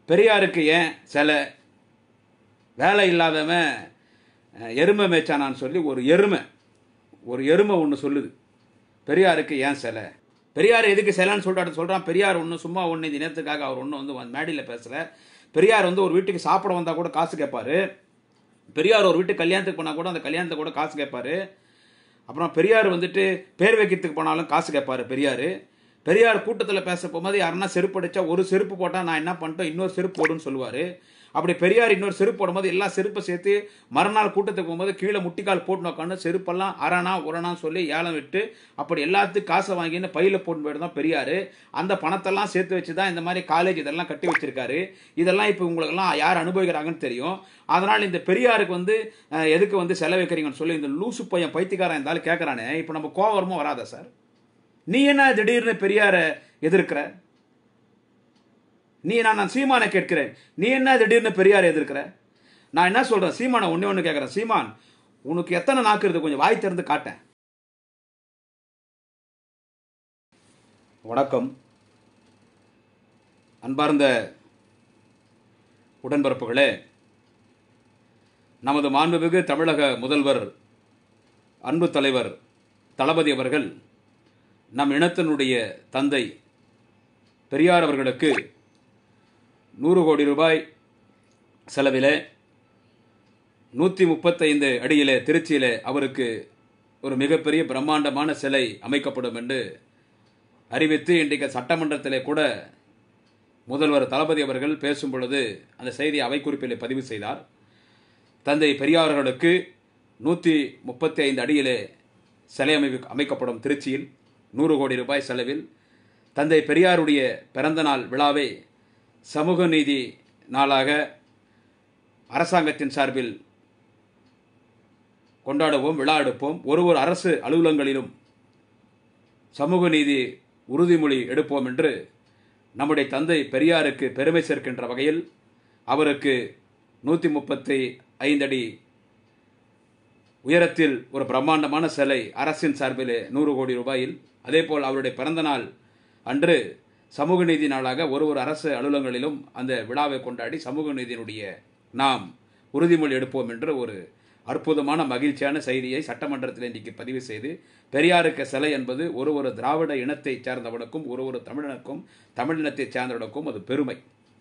பெரியாருக்கு ஏன் சிலை வேலை இல்லாதவன் அஹ், எருமை மேய்ச்சானான்னு சொல்லி ஒரு எருமை ஒரு எருமை ஒன்று சொல்லுது பெரியாருக்கு ஏன் சிலை பெரியார் எதுக்கு சிலைன்னு சொல்லிட்டு சொல்கிறான் பெரியார் ஒன்று சும்மா ஒன்று இந்த நேரத்துக்காக அவர் ஒன்றும் வந்து வந்து மேடையில் பேசலை பெரியார் வந்து ஒரு வீட்டுக்கு சாப்பிட வந்தால் கூட காசு கேட்பாரு பெரியார் ஒரு வீட்டுக்கு கல்யாணத்துக்கு போனால் கூட அந்த கல்யாணத்துக்கு கூட காசு கேட்பாரு அப்புறம் பெரியார் வந்துட்டு பேர் வைக்கிறதுக்கு போனாலும் காசு கேட்பாரு பெரியார் பெரியார் கூட்டத்தில் பேச போகும்போது யாருன்னா செருப்பு அடிச்சா ஒரு செருப்பு போட்டால் நான் என்ன பண்ணிட்டேன் இன்னொரு செருப்பு போடுன்னு சொல்லுவார் அப்படி பெரியார் இன்னொரு செருப்பு போடும்போது எல்லா செருப்பை சேர்த்து மறுநாள் கூட்டத்துக்கு போகும்போது கீழே முட்டிக்கால் போட்டு உட்காந்து செருப்பெல்லாம் அரணா உரணா சொல்லி ஏலம் விட்டு அப்படி எல்லாத்துக்கும் காசை வாங்கின்னு பையில் போட்டு போயிட்டு தான் பெரியார் அந்த பணத்தெல்லாம் சேர்த்து வச்சு தான் இந்த மாதிரி காலேஜ் இதெல்லாம் கட்டி வச்சிருக்காரு இதெல்லாம் இப்போ உங்களுக்கெல்லாம் யார் அனுபவிக்கிறாங்கன்னு தெரியும் அதனால் இந்த பெரியாருக்கு வந்து அஹ், எதுக்கு வந்து செலவைக்கிறீங்கன்னு சொல்லி இந்த லூசு பையன் பைத்தியக்காரன் இருந்தாலும் கேட்குறானே இப்போ நம்ம கோவரமும் வராதா சார் நீ என்ன திடீர்னு பெரியாரை எதிர்க்கிற நீ நான் நான் சீமானை கேட்கிறேன் நீ என்ன திடீர்னு பெரியாரை எதிர்க்கிற நான் என்ன சொல்றேன் சீமானை ஒண்ணே ஒன்று கேட்குறேன் சீமான் உனக்கு எத்தனை நாக்கு இருக்கு கொஞ்சம் வாய் திறந்து காட்டேன் வணக்கம் அன்பார்ந்த உடன்பிறப்புகளே நமது மாண்புமிகு தமிழக முதல்வர் அன்பு தலைவர் தளபதி அவர்கள் நம் இனத்தினுடைய தந்தை பெரியார் அவர்களுக்கு நூறு கோடி ரூபாய் செலவிலே நூற்றி முப்பத்தைந்து அடியிலே திருச்சியிலே அவருக்கு ஒரு மிகப்பெரிய பிரம்மாண்டமான சிலை அமைக்கப்படும் என்று அறிவித்து இன்றைக்கு சட்டமன்றத்திலே கூட முதல்வர் தளபதி அவர்கள் பேசும் பொழுது அந்த செய்தி அவை குறிப்பிலே பதிவு செய்தார் தந்தை பெரியார்களுக்கு நூற்றி முப்பத்தி ஐந்து அடியிலே சிலை அமைவு அமைக்கப்படும் திருச்சியில் நூறு கோடி ரூபாய் செலவில் தந்தை பெரியாருடைய பிறந்தநாள் விழாவை சமூக நீதி நாளாக அரசாங்கத்தின் சார்பில் கொண்டாடுவோம் விழா எடுப்போம் ஒரு ஒரு அரசு அலுவலகங்களிலும் சமூக நீதி உறுதிமொழி எடுப்போம் என்று நம்முடைய தந்தை பெரியாருக்கு பெருமை சேர்க்கின்ற வகையில் அவருக்கு நூற்றி முப்பத்தி ஐந்தடி உயரத்தில் ஒரு பிரம்மாண்டமான சிலை அரசின் சார்பிலே நூறு கோடி ரூபாயில் அதேபோல் அவருடைய பிறந்தநாள் அன்று சமூக நீதி நாளாக ஒரு ஒரு அரசு அலுவலகங்களிலும் அந்த விழாவை கொண்டாடி சமூக நீதியினுடைய நாம் உறுதிமொழி எடுப்போம் என்று ஒரு அற்புதமான மகிழ்ச்சியான செய்தியை சட்டமன்றத்தில் இன்றைக்கு பதிவு செய்து பெரியாருக்கு சிலை என்பது ஒரு ஒரு திராவிட இனத்தை சேர்ந்தவனுக்கும் ஒரு ஒரு தமிழனுக்கும் தமிழினத்தை சேர்ந்தவனுக்கும் அது பெருமை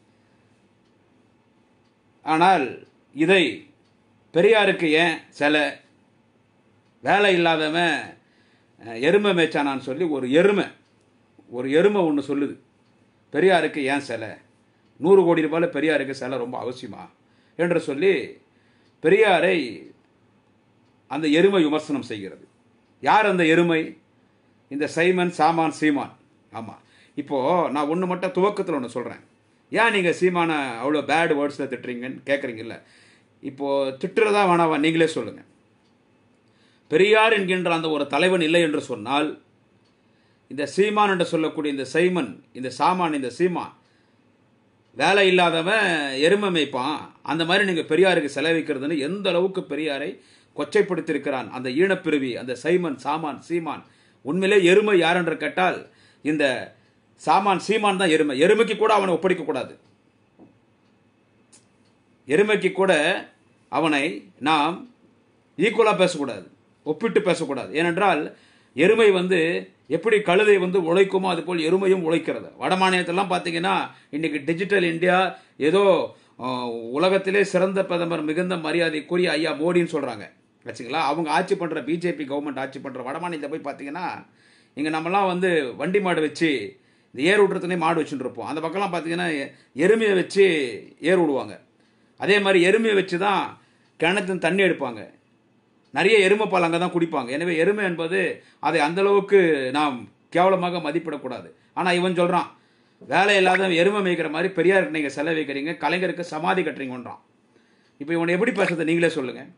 ஆனால் இதை பெரியாருக்கு ஏன் சிலை வேலை இல்லாதவன் அஹ், எருமை மேய்ச்சானான்னு சொல்லி ஒரு எருமை ஒரு எருமை ஒன்று சொல்லுது பெரியாருக்கு ஏன் சிலை நூறு கோடி ரூபாயில் பெரியாருக்கு சிலை ரொம்ப அவசியமா என்று சொல்லி பெரியாரை அந்த எருமை விமர்சனம் செய்கிறது யார் அந்த எருமை இந்த சைமன் சாமான் சீமான் ஆமாம் இப்போது நான் ஒன்று மட்டும் துவக்கத்தில் ஒன்று சொல்கிறேன் ஏன் நீங்கள் சீமானை அவ்வளோ பேட் வேர்ட்ஸில் திட்டுறீங்கன்னு கேட்குறீங்கல்ல இப்போது திட்டுறதா வேணாவா நீங்களே சொல்லுங்கள் பெரியார் என்கின்ற அந்த ஒரு தலைவன் இல்லை என்று சொன்னால் இந்த சீமான் என்று சொல்லக்கூடிய இந்த சைமன் இந்த சாமான் இந்த சீமான் வேலை இல்லாதவன் எருமை மேய்ப்பான் அந்த மாதிரி நீங்கள் பெரியாருக்கு செலவிக்கிறதுன்னு எந்த அளவுக்கு பெரியாரை கொச்சைப்படுத்தியிருக்கிறான் அந்த ஈனப்பிரிவி அந்த சைமன் சாமான் சீமான் உண்மையிலே எருமை யார் என்று கேட்டால் இந்த சாமான் சீமான் தான் எருமை எருமைக்கு கூட அவனை ஒப்படைக்க கூடாது எருமைக்கு கூட அவனை நாம் ஈக்குவலாக பேசக்கூடாது ஒப்பிட்டு பேசக்கூடாது ஏனென்றால் எருமை வந்து எப்படி கழுதை வந்து உழைக்குமோ அதுபோல் எருமையும் உழைக்கிறது வட மாநிலத்திலலாம் பார்த்தீங்கன்னா இன்னைக்கு டிஜிட்டல் இந்தியா ஏதோ அஹ், உலகத்திலே சிறந்த பிரதமர் மிகுந்த மரியாதைக்குரிய ஐயா மோடின்னு சொல்கிறாங்க வச்சுங்களா அவங்க ஆட்சி பண்ணுற பிஜேபி கவர்மெண்ட் ஆட்சி பண்ணுற வட மாநிலத்தில் போய் பார்த்தீங்கன்னா இங்கே நம்மலாம் வந்து வண்டி மாடு வச்சு இந்த ஏர் விட்டுறதுனே மாடு வச்சுட்டு இருப்போம் அந்த பக்கம்லாம் பார்த்தீங்கன்னா எருமையை வச்சு ஏர் விடுவாங்க அதே மாதிரி எருமையை வச்சு தான் கிணத்துல தண்ணி எடுப்பாங்க நிறைய எருமை பால் அங்கே தான் குடிப்பாங்க எனவே எருமை என்பது அதை அந்த அளவுக்கு நாம் கேவலமாக மதிப்பிடக்கூடாது ஆனால் இவன் சொல்கிறான் வேலை இல்லாத எருமை மேய்க்கிற மாதிரி பெரியாருக்கு நீங்கள் செலவு வைக்கிறீங்க கலைஞருக்கு சமாதி கட்டுறீங்கன்றான் இப்போ இவனை எப்படி பேசுறது நீங்களே சொல்லுங்கள்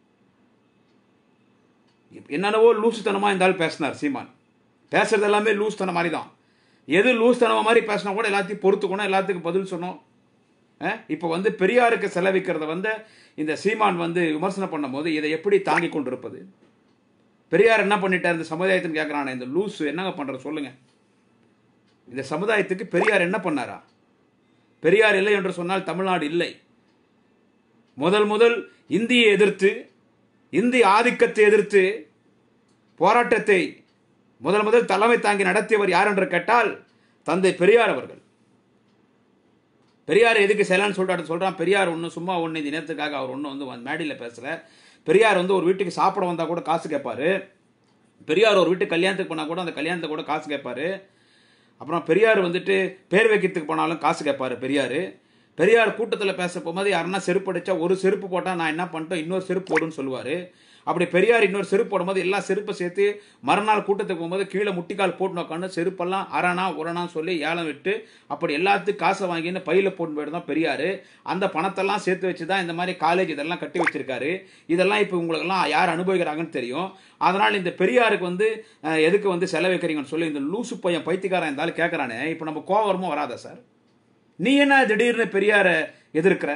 என்னென்னவோ லூசுத்தனமாக இருந்தாலும் பேசினார் சீமான் பேசுறது எல்லாமே லூஸ்தனம் மாதிரி தான் எது லூஸ்தனமாக மாதிரி பேசினா கூட எல்லாத்தையும் பொறுத்துக்கணும் எல்லாத்துக்கும் பதில் சொன்னோம் இப்போ வந்து பெரியாருக்கு செலவிக்கிறத வந்து இந்த சீமான் வந்து விமர்சனம் பண்ணும்போது இதை எப்படி தாங்கி கொண்டிருப்பது பெரியார் என்ன பண்ணிட்டார் இந்த சமுதாயத்துன்னு கேட்குறானே இந்த லூஸ் என்னங்க பண்ணுற சொல்லுங்க இந்த சமுதாயத்துக்கு பெரியார் என்ன பண்ணாரா பெரியார் இல்லை என்று சொன்னால் தமிழ்நாடு இல்லை முதல் முதல் இந்தியை எதிர்த்து இந்திய ஆதிக்கத்தை எதிர்த்து போராட்டத்தை முதல் முதல் தலைமை தாங்கி நடத்தியவர் யார் என்று கேட்டால் தந்தை பெரியார் அவர்கள் பெரியார் எதுக்கு செய்யலான்னு சொல்லிட்டு சொல்றான் பெரியார் ஒன்று சும்மா ஒன்று இந்த நேரத்துக்காக அவர் ஒன்றும் வந்து வந்து மேடையில் பேசல பெரியார் வந்து ஒரு வீட்டுக்கு சாப்பிட வந்தா கூட காசு கேட்பாரு பெரியார் ஒரு வீட்டுக்கு கல்யாணத்துக்கு போனால் கூட அந்த கல்யாணத்துக்கு கூட காசு கேட்பாரு அப்புறம் பெரியார் வந்துட்டு பேர் வைக்கிறதுக்கு போனாலும் காசு கேட்பாரு பெரியார் பெரியார் கூட்டத்தில் பேச போகும்போது யாருன்னா செருப்பு அடிச்சா ஒரு செருப்பு போட்டால் நான் என்ன பண்ணிட்டேன் இன்னொரு செருப்பு போடுன்னு சொல்லுவார் அப்படி பெரியார் இன்னொரு செருப்பு போடும்போது எல்லா செருப்பை சேர்த்து மறுநாள் கூட்டத்துக்கு போகும்போது கீழே முட்டிக்கால் போட்டு உட்காந்து செருப்பெல்லாம் அரணா உரணா சொல்லி ஏலம் விட்டு அப்படி எல்லாத்துக்கும் காசை வாங்கின்னு பையில் போட்டு போயிட்டு தான் பெரியார் அந்த பணத்தெல்லாம் சேர்த்து வச்சு தான் இந்த மாதிரி காலேஜ் இதெல்லாம் கட்டி வச்சிருக்காரு இதெல்லாம் இப்போ உங்களுக்கெல்லாம் யார் அனுபவிக்கிறாங்கன்னு தெரியும் அதனால் இந்த பெரியாருக்கு வந்து அஹ், எதுக்கு வந்து செலவைக்கிறீங்கன்னு சொல்லி இந்த லூசு பையன் பைத்தியக்காரன் இருந்தாலும் கேட்குறானே இப்போ நம்ம கோவரமும் வராதா சார் நீ என்ன திடீர்னு பெரியாரை எதிர்க்கிற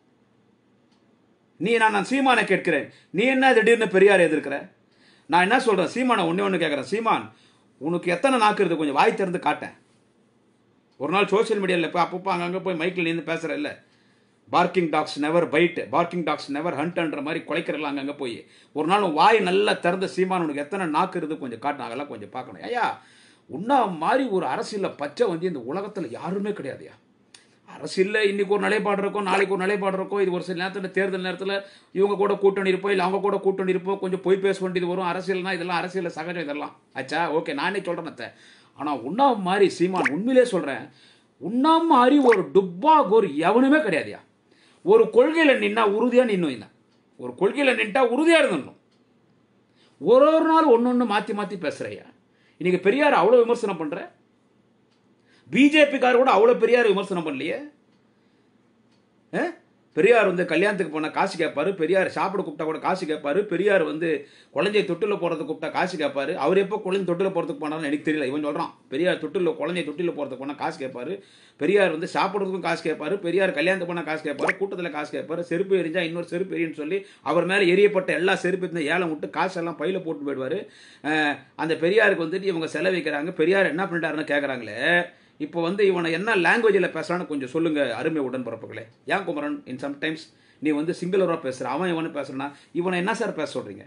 நீ நான் நான் சீமானை கேட்கிறேன் நீ என்ன திடீர்னு பெரியாரை எதிர்க்கிற நான் என்ன சொல்றேன் சீமானை ஒண்ணே ஒன்று கேட்குறேன் சீமான் உனக்கு எத்தனை நாக்கு இருக்குது கொஞ்சம் வாய் திறந்து காட்டேன் ஒரு நாள் சோஷியல் மீடியாவில் போய் அப்பப்போ அங்கங்கே போய் மைக்கில் நின்று பேசுகிற இல்லை barking dogs never bite barking dogs never ஹண்ட்ன்ற மாதிரி குலைக்கிறல அங்கங்கே போய் ஒரு நாள் உன் வாய் நல்லா திறந்த சீமான் உனக்கு எத்தனை நாக்கு இருக்குது கொஞ்சம் காட்டணும் அதெல்லாம் கொஞ்சம் பார்க்கணும் ஐயா உன்னா மாதிரி ஒரு அரசியலில் பச்சை வந்து இந்த உலகத்தில் யாருமே கிடையாதுயா அரசியலில் இன்னைக்கு ஒரு நிலைப்பாடு இருக்கும் நாளைக்கு ஒரு நிலைப்பாடு இருக்கும் இது ஒரு சில நேரத்தில் தேர்தல் நேரத்தில் இவங்க கூட கூட்டணி இருப்போம் இல்லை அவங்க கூட கூட்டணி இருப்போம் கொஞ்சம் போய் பேச வேண்டியது வரும் அரசியல்னா இதெல்லாம் அரசியலில் சகஜம் இதெல்லாம் ஆச்சா ஓகே நானே சொல்கிறேன் அத்தை ஆனால் உன்னா மாதிரி சீமான் உண்மையிலே சொல்கிறேன் உன்னா மாதிரி ஒரு டுப்பா ஒரு எவனுமே கிடையாதுயா ஒரு கொள்கையில் நின்னா உறுதியாக நின்னும் இல்லை ஒரு கொள்கையில் நின்ட்டா உறுதியாக இருந்துடணும் ஒரு ஒரு நாள் ஒன்று ஒன்று மாற்றி மாற்றி பேசுகிறையா இன்னைக்கு பெரியார் அவ்வளோ விமர்சனம் பண்ணுற பிஜேபிக்கார் கூட அவ்வளோ பெரியார் விமர்சனம் பண்ணலையே ஆ? பெரியார் வந்து கல்யாணத்துக்கு போனால் காசு கேட்பாரு பெரியார் சாப்பிட கூப்பிட்டா கூட காசு கேட்பாரு பெரியார் வந்து குழந்தை தொட்டில் போகிறதுக்கு கூப்பிட்டா காசு கேட்பாரு அவர் எப்போ குழந்தை தொட்டில் போகிறதுக்கு போனாலும் எனக்கு தெரியல இவன் சொல்கிறான் பெரியார் தொட்டில் குழந்தை தொட்டில் போகிறதுக்கு போனால் காசு கேட்பாரு பெரியார் வந்து சாப்பிட்றதுக்கும் காசு கேட்பாரு பெரியார் கல்யாணத்துக்கு போனால் காசு கேட்பாரு கூட்டத்தில் காசு கேட்பாரு செருப்பு எரிஞ்சா இன்னொரு செருப்பு எரின்னு சொல்லி அவர் மேலே எரியப்பட்ட எல்லா செருப்பு இந்த ஏலம் விட்டு காசெல்லாம் பையில் போட்டு போயிடுவார் அந்த பெரியாருக்கு வந்துட்டு இவங்க செலவிக்கிறாங்க பெரியார் என்ன பண்ணிட்டாருன்னு கேட்குறாங்களே இப்போ வந்து இவனை என்ன லாங்குவேஜில் பேசுறான்னு கொஞ்சம் சொல்லுங்க அருமை உடன்பிறப்புகளே ஏன் குமரன் இன் சம்டைம்ஸ் நீ வந்து சிங்குலராக பேசுற அவன் இவனு பேசுறானா இவனை என்ன சார் பேச சொல்றீங்க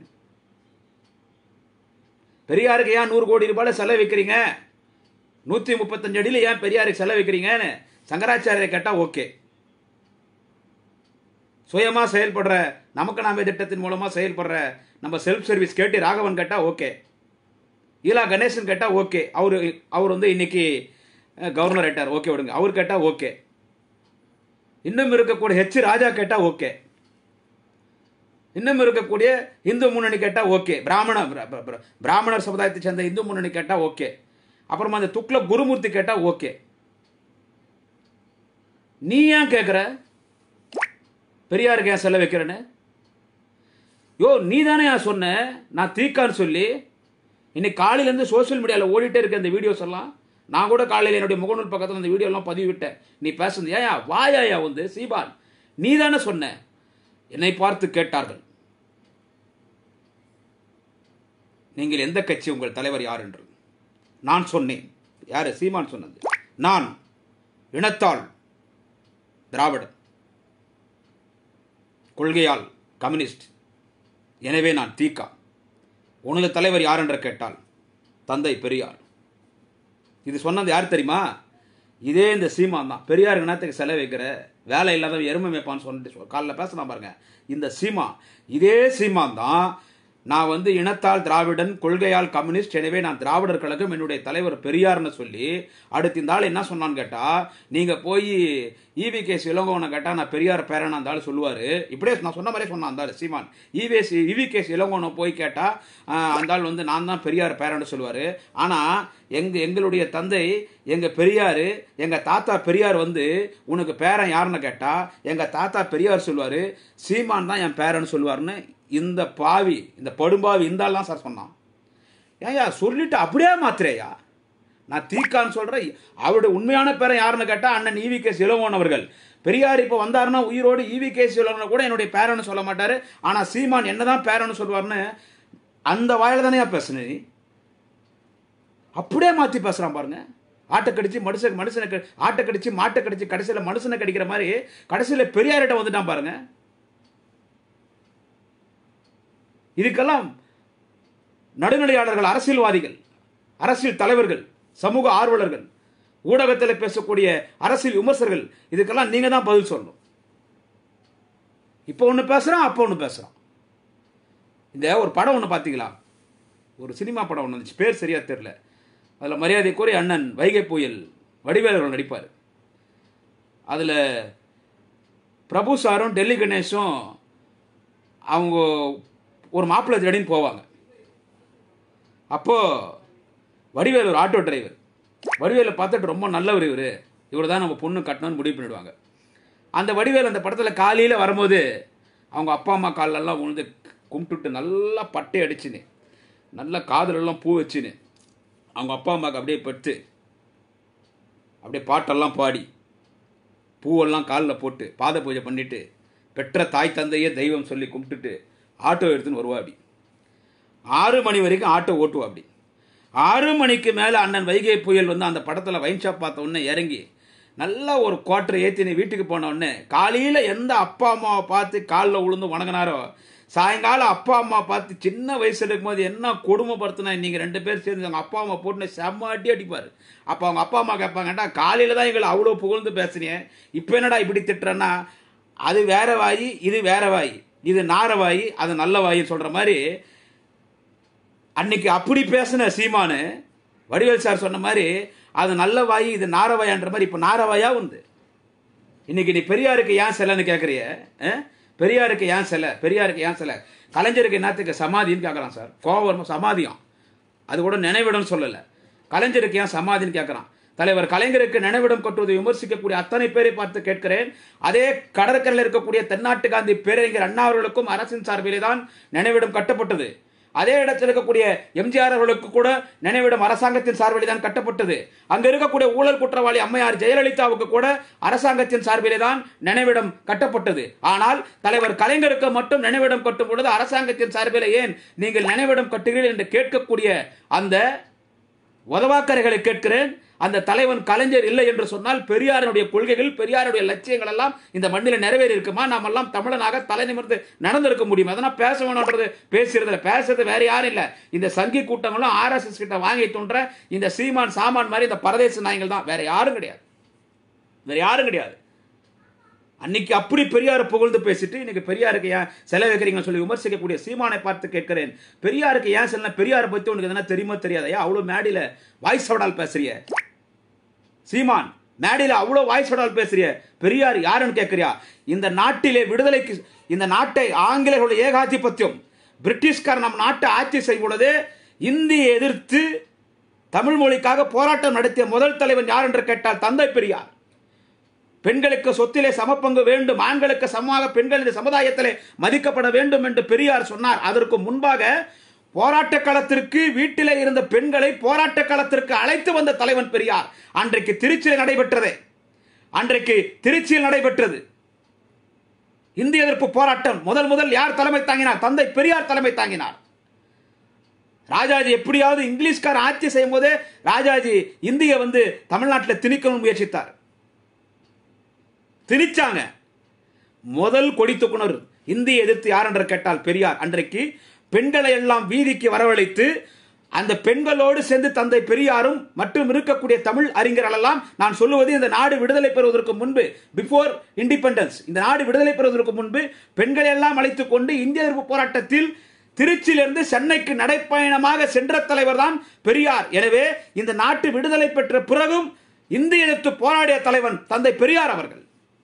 பெரியாருக்கு ஏன் நூறு கோடி ரூபாயில செலவு வைக்கிறீங்க நூற்றி முப்பத்தஞ்சு அடியில் ஏன் பெரியாருக்கு செலவு வைக்கிறீங்கன்னு சங்கராச்சாரியரை கேட்டால் ஓகே சுயமாக செயல்படுற நமக்கு நாமே திட்டத்தின் மூலமாக செயல்படுற நம்ம செல்ஃப் சர்வீஸ் கேட்டு ராகவன் கேட்டால் ஓகே ஈலா கணேசன் கேட்டால் ஓகே அவர் அவர் வந்து இன்னைக்கு அஹ், கவர்னர் ஆயிட்டார் ஓகே விடுங்க அவர் கேட்டால் ஓகே இன்னும் இருக்கக்கூடிய ஹெச் ராஜா கேட்டால் ஓகே இன்னும் இருக்கக்கூடிய இந்து முன்னணி கேட்டால் ஓகே பிராமண பிர- பிர- பிர- பிராமணர் சமுதாயத்தை சேர்ந்த இந்து முன்னணி கேட்டால் ஓகே அப்புறமா அந்த துக்ள குருமூர்த்தி கேட்டால் ஓகே நீ ஏன் கேட்குற பெரியாருக்கு ஏன் செல்ல வைக்கிறேன்னு யோ நீ தானே ஏன் சொன்ன நான் தீக்கான்னு சொல்லி இன்னைக்கு காலையிலேருந்து சோஷியல் மீடியாவில் ஓடிட்டே இருக்க இந்த வீடியோஸ் எல்லாம் நான் கூட காலையில் என்னுடைய முகநூல் பக்கத்தில் அந்த வீடியோலாம் பதிவிட்டேன் நீ பேசுனது ஏயா வாயாயா வந்து சீபான் நீ தானே சொன்ன என்னை பார்த்து கேட்டார்கள் நீங்கள் எந்த கட்சி உங்கள் தலைவர் யார் என்று நான் சொன்னேன் யாரு சீமான் சொன்னது நான் இனத்தால் திராவிடன் கொள்கையால் கம்யூனிஸ்ட் எனவே நான் தீக்கா உனது தலைவர் யார் என்று கேட்டால் தந்தை பெரியார் இது சொன்னது யார் தெரியுமா இதே இந்த சீமான் தான் பெரியார் இனத்துக்கு செலவு வைக்கிற வேலை இல்லாதவன் எருமை மேய்ப்பான்னு சொல்லிட்டு சொல் காலைல பேசலாம் பாருங்க இந்த சீமா இதே சீமான் தான் நான் வந்து இனத்தால் திராவிடன் கொள்கையால் கம்யூனிஸ்ட் எனவே நான் திராவிடர் கழகம் என்னுடைய தலைவர் பெரியார்னு சொல்லி அடுத்து இந்த ஆள் என்ன சொன்னான்னு கேட்டா நீங்க போய் ஈவி கேஸ் இளங்கோவனை கேட்டா நான் பெரியார் பேரன் அந்த ஆள் சொல்லுவாரு இப்படியே நான் சொன்ன மாதிரியே சொன்னான் அந்த ஆள் சீமான் ஈவேஸ் இவி கேஸ் இளங்கோவனை போய் கேட்டா ஆஹ், அந்த ஆள் வந்து நான் தான் பெரியார் பேரன்னு சொல்லுவாரு ஆனா எங்க எங்களுடைய தந்தை எங்க பெரியாரு எங்க தாத்தா பெரியார் வந்து உனக்கு பேரன் யாருன்னு கேட்டா எங்க தாத்தா பெரியார் சொல்லுவாரு சீமான் தான் என் பேரன்னு சொல்லுவாருன்னு இந்த பாவி இந்த படும்பாவி இந்த ஆள் தான் சார் சொன்னான் ஏயா சொல்லிட்டு அப்படியே மாத்திரேயா நான் தீக்கான்னு சொல்றேன் அவருடைய உண்மையான பேரை யாருன்னு கேட்டா அண்ணன் ஈவி கே இளங்கோன் அவர்கள் பெரியார் இப்போ வந்தாருன்னா உயிரோடு ஈவி கே இளங்கோன் கூட என்னுடைய பேரன்னு சொல்ல மாட்டாரு ஆனா சீமான் என்னதான் பேரன்னு சொல்லுவார்னு அந்த வாயில தானே பேசுன நீ அப்படியே மாத்தி பேசுறான் பாருங்க ஆட்டை கடிச்சு மனுஷன் மனுஷனை க- ஆட்டை கடிச்சு மாட்டை கடிச்சு கடைசியில் மனுஷனை கடிக்கிற மாதிரி கடைசியில் பெரியாரிடம் வந்துட்டான் பாருங்க இதுக்கெல்லாம் நடுநிலையாளர்கள் அரசியல்வாதிகள் அரசியல் தலைவர்கள் சமூக ஆர்வலர்கள் ஊடகத்தில் பேசக்கூடிய அரசியல் விமர்சகர்கள் இதுக்கெல்லாம் நீங்க தான் பதில் சொல்லணும் இப்போ ஒன்று பேசுகிறான் அப்போ ஒன்று பேசுகிறான் இந்த ஒரு படம் ஒன்று பார்த்தீங்களா ஒரு சினிமா படம் ஒன்று வந்துச்சு பேர் சரியா தெரில அதில் மரியாதைக்குரிய அண்ணன் வைகை புயல் வடிவேலு அவர்கள் நடிப்பார் அதில் பிரபு சாரும் டெல்லி கணேஷும் அவங்க ஒரு மாப்பிள்ளை தேடின்னு போவாங்க அப்போது வடிவேல் ஒரு ஆட்டோ டிரைவர் வடிவேலை பார்த்துட்டு ரொம்ப நல்லவர் இவர் இவர் தான் நம்ம பொண்ணு கட்டணும்னு முடிவு பண்ணிடுவாங்க அந்த வடிவேல் அந்த படத்தில் காலையில் வரும்போது அவங்க அப்பா அம்மா காலெல்லாம் உழுந்து கும்பிட்டுட்டு நல்லா பட்டை அடிச்சுன்னு நல்லா காதுலெல்லாம் பூ வச்சுன்னு அவங்க அப்பா அம்மாவுக்கு அப்படியே பட்டு அப்படியே பாட்டெல்லாம் பாடி பூவெல்லாம் காலில் போட்டு பாத பூஜை பண்ணிட்டு பெற்ற தாய் தந்தையே தெய்வம் சொல்லி கும்பிட்டுட்டு ஆட்டோ எடுத்துன்னு வருவா அப்படி ஆறு மணி வரைக்கும் ஆட்டோ ஓட்டுவா அப்படி ஆறு மணிக்கு மேலே அண்ணன் வைகை புயல் வந்து அந்த படத்தில் வைன் ஷாப் பார்த்த உடனே இறங்கி நல்லா ஒரு குவார்டர் ஏற்றி வீட்டுக்கு போன உடனே காலையில் எந்த அப்பா அம்மாவை பார்த்து காலில் உளுந்து வணங்கினாரோ சாயங்காலம் அப்பா அம்மா பார்த்து சின்ன வயசுல இருக்கும்போது என்ன கொடுமைப்படுத்தினா நீங்கள் ரெண்டு பேர் சேர்ந்து அவங்க அப்பா அம்மா போட்டு செம்ம அடி அடிப்பார் அப்போ அவங்க அப்பா அம்மா கேட்பாங்கடா காலையில் தான் எங்களை அவ்வளோ புகழ்ந்து பேசுறீங்க இப்போ என்னடா இப்படி திட்டுறேன்னா அது வேற வாயி இது வேற வாயி இது நார வாயி அது நல்ல வாயின்னு சொல்கிற மாதிரி அன்னைக்கு அப்படி பேசின சீமானு வடிவேல் சார் சொன்ன மாதிரி அது நல்ல வாயி இது நாரவாயான்ற மாதிரி இப்போ நாரவாயா வந்து இன்னைக்கு நீ பெரியாருக்கு ஏன் சிலைன்னு கேட்குறிய பெரியாருக்கு ஏன் சிலை பெரியாருக்கு ஏன் சிலை கலைஞருக்கு என்னத்துக்கு சமாதின்னு கேட்குறான் சார் கோவம் சமாதியம் அது கூட நினைவிடம் சொல்லலை கலைஞருக்கு ஏன் சமாதின்னு கேட்குறான் தலைவர் கலைஞருக்கு நினைவிடம் கட்டுவதை விமர்சிக்கக்கூடிய அத்தனை பேரை பார்த்து கேட்கிறேன் அதே கடற்கரையில் இருக்கக்கூடிய தென்னாட்டு காந்தி பேரறிஞர் அண்ணா அவர்களுக்கும் அரசின் சார்பிலே தான் நினைவிடம் கட்டப்பட்டது அதே இடத்தில் இருக்கக்கூடிய எம்ஜிஆர் அவர்களுக்கு கூட நினைவிடம் அரசாங்கத்தின் சார்பிலே தான் கட்டப்பட்டது அங்க இருக்கக்கூடிய ஊழல் குற்றவாளி அம்மையார் ஜெயலலிதாவுக்கு கூட அரசாங்கத்தின் சார்பிலே தான் நினைவிடம் கட்டப்பட்டது ஆனால் தலைவர் கலைஞருக்கு மட்டும் நினைவிடம் கட்டும் பொழுது அரசாங்கத்தின் சார்பிலே ஏன் நீங்கள் நினைவிடம் கட்டுகிறீர்கள் என்று கேட்கக்கூடிய அந்த உதவாக்கரைகளை கேட்கிறேன் அந்த தலைவன் கலைஞர் இல்லை என்று சொன்னால் பெரியாருடைய கொள்கைகள் பெரியாருடைய லட்சியங்கள் எல்லாம் இந்த மண்ணில் நிறைவேறி இருக்குமா நாம் எல்லாம் தமிழனாக தலை நிமிர்ந்து நடந்திருக்க முடியும் அதனால் பேச வேணும்ன்றது பேசுறதுல பேசுறது வேற யாரும் இல்லை இந்த சங்கி கூட்டங்களும் ஆர்எஸ்எஸ் கிட்ட வாங்கி தோன்ற இந்த சீமான் சாமான் மாதிரி இந்த பரதேச நாய்கள் தான் வேற யாரும் கிடையாது வேற யாரும் கிடையாது அன்னைக்கு அப்படி பெரியாரை புகழ்ந்து பேசிட்டு இன்னைக்கு பெரியாருக்கு ஏன் செலவு வைக்கிறீங்கன்னு சொல்லி விமர்சிக்கக்கூடிய சீமானை பார்த்து கேட்கிறேன் பெரியாருக்கு ஏன் செல்ல பெரியாரை பத்தி உனக்கு எதனா தெரியுமா தெரியாதா அவ்வளோ மேடையில் வாய்ஸ் அவடால் பேசுறிய சீமான் மேடையில் அவ்வளோ வாய்ஸ் அவடால் பேசுறிய பெரியார் யாருன்னு கேட்கிறியா இந்த நாட்டிலே விடுதலைக்கு இந்த நாட்டை ஆங்கிலேயர்களுடைய ஏகாதிபத்தியம் பிரிட்டிஷ்கார் நம் நாட்டை ஆட்சி செய்யும் பொழுது இந்தியை எதிர்த்து தமிழ் மொழிக்காக போராட்டம் நடத்திய முதல் தலைவன் யார் என்று கேட்டால் தந்தை பெரியார் பெண்களுக்கு சொத்திலே சமப்பங்கு வேண்டும் ஆண்களுக்கு சமமாக பெண்கள் இந்த சமுதாயத்திலே மதிக்கப்பட வேண்டும் என்று பெரியார் சொன்னார் அதற்கு முன்பாக போராட்ட களத்திற்கு வீட்டிலே இருந்த பெண்களை போராட்ட களத்திற்கு அழைத்து வந்த தலைவன் பெரியார் அன்றைக்கு திருச்சியில் நடைபெற்றது அன்றைக்கு திருச்சியில் நடைபெற்றது இந்திய எதிர்ப்பு போராட்டம் முதல் முதல் யார் தலைமை தாங்கினார் தந்தை பெரியார் தலைமை தாங்கினார் ராஜாஜி எப்படியாவது இங்கிலீஷ்கார ஆட்சி செய்யும் போதே ராஜாஜி இந்திய வந்து தமிழ்நாட்டில் திணிக்கணும் முயற்சித்தார் திணிச்சாங்க முதல் கொடி தூக்குனர் இந்திய எதிர்த்து யார் என்று கேட்டால் பெரியார் அன்றைக்கு பெண்களை எல்லாம் வீதிக்கு வரவழைத்து அந்த பெண்களோடு சேர்ந்து தந்தை பெரியாரும் மற்றும் இருக்கக்கூடிய தமிழ் அறிஞர்கள் எல்லாம் நான் சொல்லுவது இந்த நாடு விடுதலை பெறுவதற்கு முன்பு பிஃபோர் இண்டிபெண்டன்ஸ் இந்த நாடு விடுதலை பெறுவதற்கு முன்பு பெண்களை எல்லாம் அழைத்துக் கொண்டு இந்திய எதிர்ப்பு போராட்டத்தில் திருச்சியிலிருந்து சென்னைக்கு நடைப்பயணமாக சென்ற தலைவர் தான் பெரியார் எனவே இந்த நாட்டு விடுதலை பெற்ற பிறகும் இந்திய எதிர்த்து போராடிய தலைவன் தந்தை பெரியார் அவர்கள்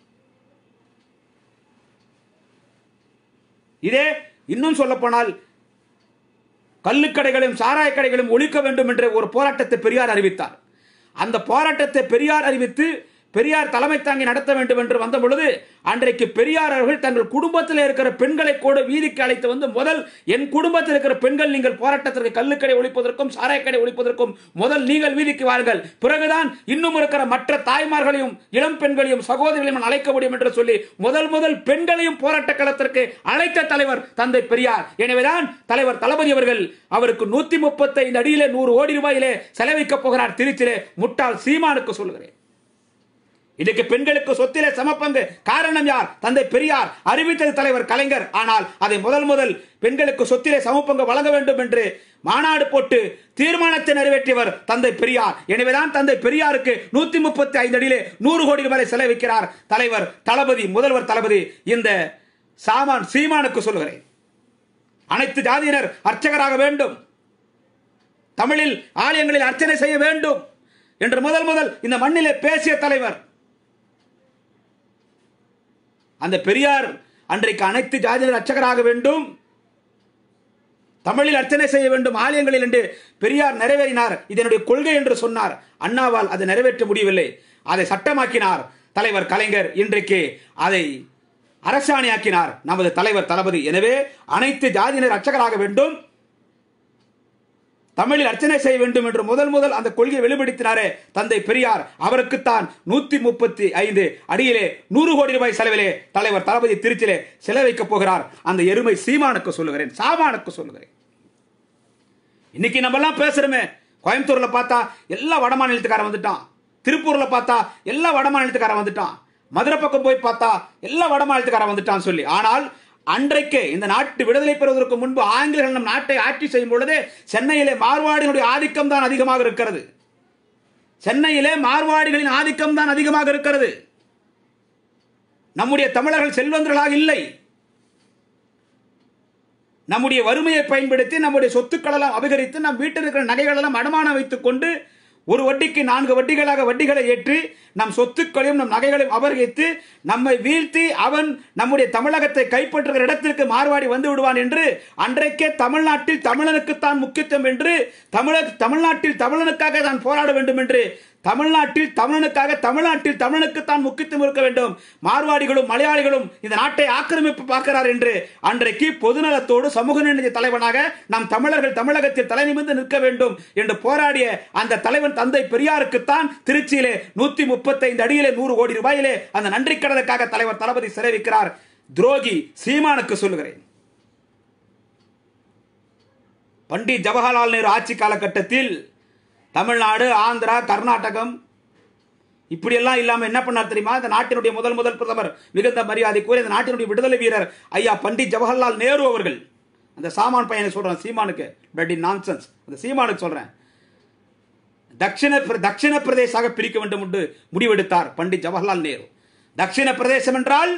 இதே இன்னும் சொல்ல போனால் கள்ளுக்கடைகளையும் சாராய கடைகளையும் ஒழிக்க வேண்டும் என்ற ஒரு போராட்டத்தை பெரியார் அறிவித்தார் அந்த போராட்டத்தை பெரியார் அறிவித்து பெரியார் தலைமை தாங்கி நடத்த வேண்டும் என்று வந்த பொழுது அன்றைக்கு பெரியார் அவர்கள் தங்கள் குடும்பத்தில் இருக்கிற பெண்களை கூட வீதிக்கு அழைத்து வந்து முதல் என் குடும்பத்தில் இருக்கிற பெண்கள் நீங்கள் போராட்டத்திற்கு கல்லுக்கடை ஒழிப்பதற்கும் சாராயக்கடை ஒழிப்பதற்கும் முதல் நீங்கள் வீதிக்கு வாருங்கள் பிறகுதான் இன்னும் இருக்கிற மற்ற தாய்மார்களையும் இளம் பெண்களையும் சகோதரிகளையும் நான் அழைக்க முடியும் என்று சொல்லி முதல் முதல் பெண்களையும் போராட்ட களத்திற்கு அழைத்த தலைவர் தந்தை பெரியார் எனவேதான் தலைவர் தளபதி அவர்கள் அவருக்கு நூத்தி முப்பத்தைந்து அடியிலே நூறு கோடி ரூபாயிலே செலவிக்கப் போகிறார் திருச்சியிலே முட்டாள் சீமானுக்கு சொல்லுகிறேன் இன்னைக்கு பெண்களுக்கு சொத்திலே சமப்பங்கு காரணம் யார் தந்தை பெரியார் அறிவித்தது தலைவர் கலைஞர் ஆனால் அதை முதல் முதல் பெண்களுக்கு சொத்திலே சமப்பங்கு வழங்க வேண்டும் என்று மாநாடு போட்டு தீர்மானத்தை நிறைவேற்றியவர் தந்தை பெரியார் எனவேதான் தந்தை பெரியாருக்கு நூத்தி முப்பத்தி ஐந்து அடியிலே நூறு கோடி ரூபாய் செலவிக்கிறார் தலைவர் தளபதி முதல்வர் தளபதி இந்த சாமான் சீமானுக்கு சொல்லுகிறேன் அனைத்து ஜாதியினர் அர்ச்சகராக வேண்டும் தமிழில் ஆலயங்களில் அர்ச்சனை செய்ய வேண்டும் என்று முதல் முதல் இந்த மண்ணிலே பேசிய தலைவர் அந்த பெரியார் அன்றைக்கு அனைத்து ஜாதியினர் அர்ச்சகராக வேண்டும் தமிழில் அர்ச்சனை செய்ய வேண்டும் ஆலயங்களில் என்று பெரியார் நிறைவேறினார் இதனுடைய கொள்கை என்று சொன்னார் அண்ணாவால் அதை நிறைவேற்ற முடியவில்லை அதை சட்டமாக்கினார் தலைவர் கலைஞர் இன்றைக்கு அதை அரசாணையாக்கினார் நமது தலைவர் தளபதி எனவே அனைத்து ஜாதியினர் அர்ச்சகராக வேண்டும் தமிழில் அர்ச்சனை செய்ய வேண்டும் என்று முதல் முதல் அந்த கொள்கையை வெளிப்படுத்தினாரே தந்தை பெரியார் அவருக்குத்தான் நூத்தி முப்பத்தி ஐந்து அடியிலே நூறு கோடி ரூபாய் செலவிலே தலைவர் தளபதி திருச்சியிலே செலவைக்கப் போகிறார் அந்த எருமை சீமானுக்கு சொல்லுகிறேன் சாமானுக்கு சொல்லுகிறேன் இன்னைக்கு நம்ம எல்லாம் பேசுறோமே கோயம்புத்தூர்ல பார்த்தா எல்லா வட மாநிலத்துக்காரன் வந்துட்டான் திருப்பூர்ல பார்த்தா எல்லா வட மாநிலத்துக்காரன் வந்துட்டான் மதுரை பக்கம் போய் பார்த்தா எல்லா வட மாநிலத்துக்காரன் வந்துட்டான் சொல்லி ஆனால் அன்றைக்கு இந்த நாட்டு விடுதலை பெறுவதற்கு முன்பு ஆங்கிலேயர்கள் நம் நாட்டை ஆட்சி செய்யும் பொழுது சென்னையிலே மார்வாடிகளுடைய ஆதிக்கம் தான் அதிகமாக இருக்கிறது சென்னையிலே மார்வாடிகளின் ஆதிக்கம் தான் அதிகமாக இருக்கிறது நம்முடைய தமிழர்கள் செல்வந்தர்களாக இல்லை நம்முடைய வறுமையை பயன்படுத்தி நம்முடைய சொத்துக்கள் எல்லாம் அபகரித்து நம் வீட்டில் இருக்கிற நகைகள் எல்லாம் அடமானம் வைத்துக் கொண்டு ஒரு வட்டிக்கு நான்கு வட்டிகளாக வட்டிகளை ஏற்றி நம் சொத்துக்களையும் நம் நகைகளையும் அபகரித்து நம்மை வீழ்த்தி அவன் நம்முடைய தமிழகத்தை கைப்பற்றுகிற இடத்திற்கு மார்வாடி வந்து விடுவான் என்று அன்றைக்கே தமிழ்நாட்டில் தமிழனுக்குத்தான் முக்கியத்துவம் என்று தமிழக தமிழ்நாட்டில் தமிழனுக்காக தான் போராட வேண்டும் என்று தமிழ்நாட்டில் தமிழனுக்காக தமிழ்நாட்டில் தமிழனுக்குத்தான் முக்கியத்துவம் இருக்க வேண்டும் மார்வாடிகளும் மலையாளிகளும் இந்த நாட்டை ஆக்கிரமிப்பு பார்க்கிறார் என்று அன்றைக்கு பொதுநலத்தோடு சமூக நீதி தலைவனாக நம் தமிழர்கள் தமிழகத்தில் தலை நிமிர்ந்து நிற்க வேண்டும் என்று போராடிய அந்த தலைவன் தந்தை பெரியாருக்குத்தான் திருச்சியிலே நூத்தி முப்பத்தைந்து அடியிலே நூறு கோடி ரூபாயிலே அந்த நன்றி கடனுக்காக தலைவர் தளபதி சிறைவிக்கிறார் துரோகி சீமானுக்கு சொல்லுகிறேன் பண்டிட் ஜவஹர்லால் நேரு ஆட்சி காலகட்டத்தில் தமிழ்நாடு ஆந்திரா கர்நாடகம் இப்படியெல்லாம் இல்லாமல் என்ன பண்ணார் தெரியுமா இந்த நாட்டினுடைய முதல் முதல் பிரதமர் மிகுந்த மரியாதைக்குரிய இந்த நாட்டினுடைய விடுதலை வீரர் ஐயா பண்டிட் ஜவஹர்லால் நேரு அவர்கள் அந்த சாமான் பையனை சொல்றேன் சீமானுக்கு பட் நான்சென்ஸ் அந்த சீமானுக்கு சொல்றேன் தட்சிண தட்சிண பிரதேசாக பிரிக்க வேண்டும் என்று முடிவெடுத்தார் பண்டிட் ஜவஹர்லால் நேரு தட்சிண பிரதேசம் என்றால்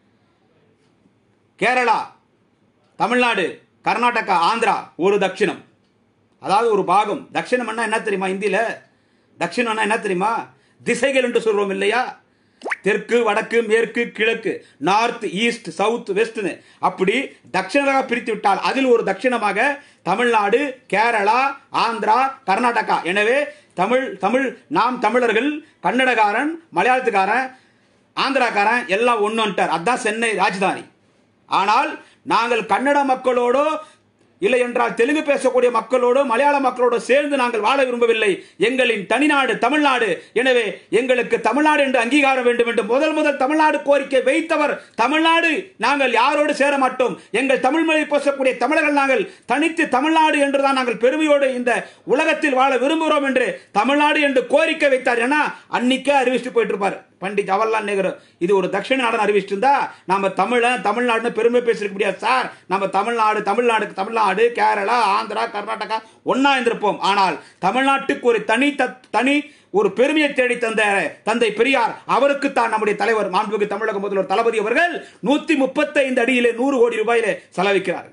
கேரளா தமிழ்நாடு கர்நாடகா ஆந்திரா ஒரு தட்சிணம் அதாவது ஒரு பாகம் தட்சிணம் என்ன தெரியுமா இந்தியில தட்சிணம் என்ன தெரியுமா திசைகள் என்று சொல்றோம் இல்லையா தெற்கு வடக்கு மேற்கு கிழக்கு நார்த் ஈஸ்ட் சவுத் வெஸ்ட்னு அப்படி தட்சிணமாக பிரித்து விட்டால் அதில் ஒரு தட்சிணமாக தமிழ்நாடு கேரளா ஆந்திரா கர்நாடகா எனவே தமிழ் தமிழ் நாம் தமிழர்கள் கன்னடகாரன் மலையாளத்துக்காரன் ஆந்திராக்காரன் எல்லாம் ஒன்றுன்ட்டார் அதான் சென்னை ராஜதானி ஆனால் நாங்கள் கன்னட மக்களோடோ இல்லை என்றால் தெலுங்கு பேசக்கூடிய மக்களோடு மலையாள மக்களோடு சேர்ந்து நாங்கள் வாழ விரும்பவில்லை எங்களின் தனிநாடு தமிழ்நாடு எனவே எங்களுக்கு தமிழ்நாடு என்று அங்கீகாரம் வேண்டும் என்று முதல் முதல் தமிழ்நாடு கோரிக்கை வைத்தவர் தமிழ்நாடு நாங்கள் யாரோடு சேர மாட்டோம் எங்கள் தமிழ் மொழி பேசக்கூடிய தமிழர்கள் நாங்கள் தனித்து தமிழ்நாடு என்றுதான் நாங்கள் பெருமையோடு இந்த உலகத்தில் வாழ விரும்புகிறோம் என்று தமிழ்நாடு என்று கோரிக்கை வைத்தார் ஏன்னா அன்னைக்கே அறிவிச்சுட்டு போயிட்டு இருப்பார் பண்டிட் ஜவஹர்லால் நேரு இது ஒரு தட்சிண நாடுன்னு அறிவிச்சிட்டு இருந்தா நம்ம தமிழன் தமிழ்நாடுன்னு பெருமை பேசிருக்க முடியாது சார் நம்ம தமிழ்நாடு தமிழ்நாடு தமிழ்நாடு கேரளா ஆந்திரா கர்நாடகா ஒன்னா இருந்திருப்போம் ஆனால் தமிழ்நாட்டுக்கு ஒரு தனி தனி ஒரு பெருமையை தேடி தந்த தந்தை பெரியார் அவருக்கு தான் நம்முடைய தலைவர் மாண்புமிகு தமிழக முதல்வர் தளபதி அவர்கள் நூத்தி முப்பத்தி ஐந்து அடியிலே நூறு கோடி ரூபாயிலே செலவிக்கிறார்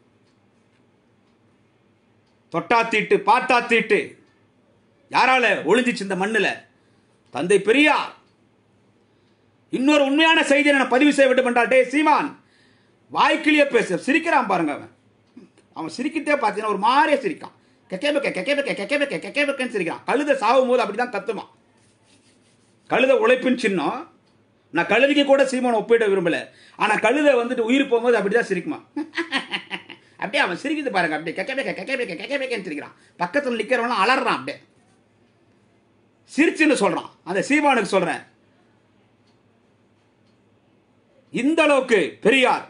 தொட்டா தீட்டு பாட்டா தீட்டு யாரால ஒளிஞ்சிச்சு இந்த மண்ணுல தந்தை பெரியார் இன்னொரு உண்மையான செய்தியை நான் பதிவு செய்ய வேண்டும் என்றால் டே சீமான் வாய்க்கிலேயே பேச சிரிக்கிறான் பாருங்க அவன் அவன் சிரிக்கிட்டே பார்த்தீங்கன்னா ஒரு மாதிரியே சிரிக்கான் கெக்கே பெக்க கெக்கே பெக்க கெக்கே பெக்க கெக்கே பெக்கன்னு சிரிக்கிறான் கழுத சாகும் போது அப்படிதான் கத்துமா கழுத உழைப்பின் சின்னம் நான் கழுதைக்கு கூட சீமானை ஒப்பிட விரும்பல ஆனா கழுதை வந்துட்டு உயிர் போகும்போது அப்படிதான் சிரிக்குமா அப்படியே அவன் சிரிக்குது பாருங்க அப்படியே கெக்க பேக்க கெக்க பேக்க கெக்க பேக்கன்னு சிரிக்கிறான் பக்கத்தில் நிக்கிறவன் அலறான் அப்படியே சிரிச்சுன்னு சொல்றான் அந்த சீமானுக்கு சொல்றேன் இந்த அளவுக்கு பெரியார்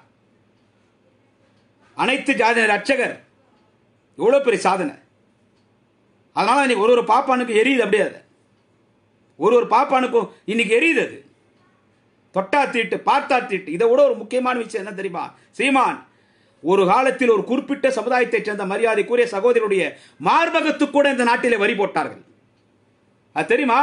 அனைத்து ஜாதியினர் அர்ச்சகர் எவ்வளவு பெரிய சாதனை அதனால இன்னைக்கு ஒரு ஒரு பாப்பானுக்கு எரியுது அப்படியே அது ஒரு ஒரு பாப்பானுக்கும் இன்னைக்கு எரியுது அது தொட்டா தீட்டு பார்த்தா தீட்டு இதை விட ஒரு முக்கியமான விஷயம் என்ன தெரியுமா சீமான் ஒரு காலத்தில் ஒரு குறிப்பிட்ட சமுதாயத்தைச் சேர்ந்த மரியாதைக்குரிய சகோதரருடைய மார்பகத்துக்கு கூட இந்த நாட்டிலே வரி போட்டார்கள் அது தெரியுமா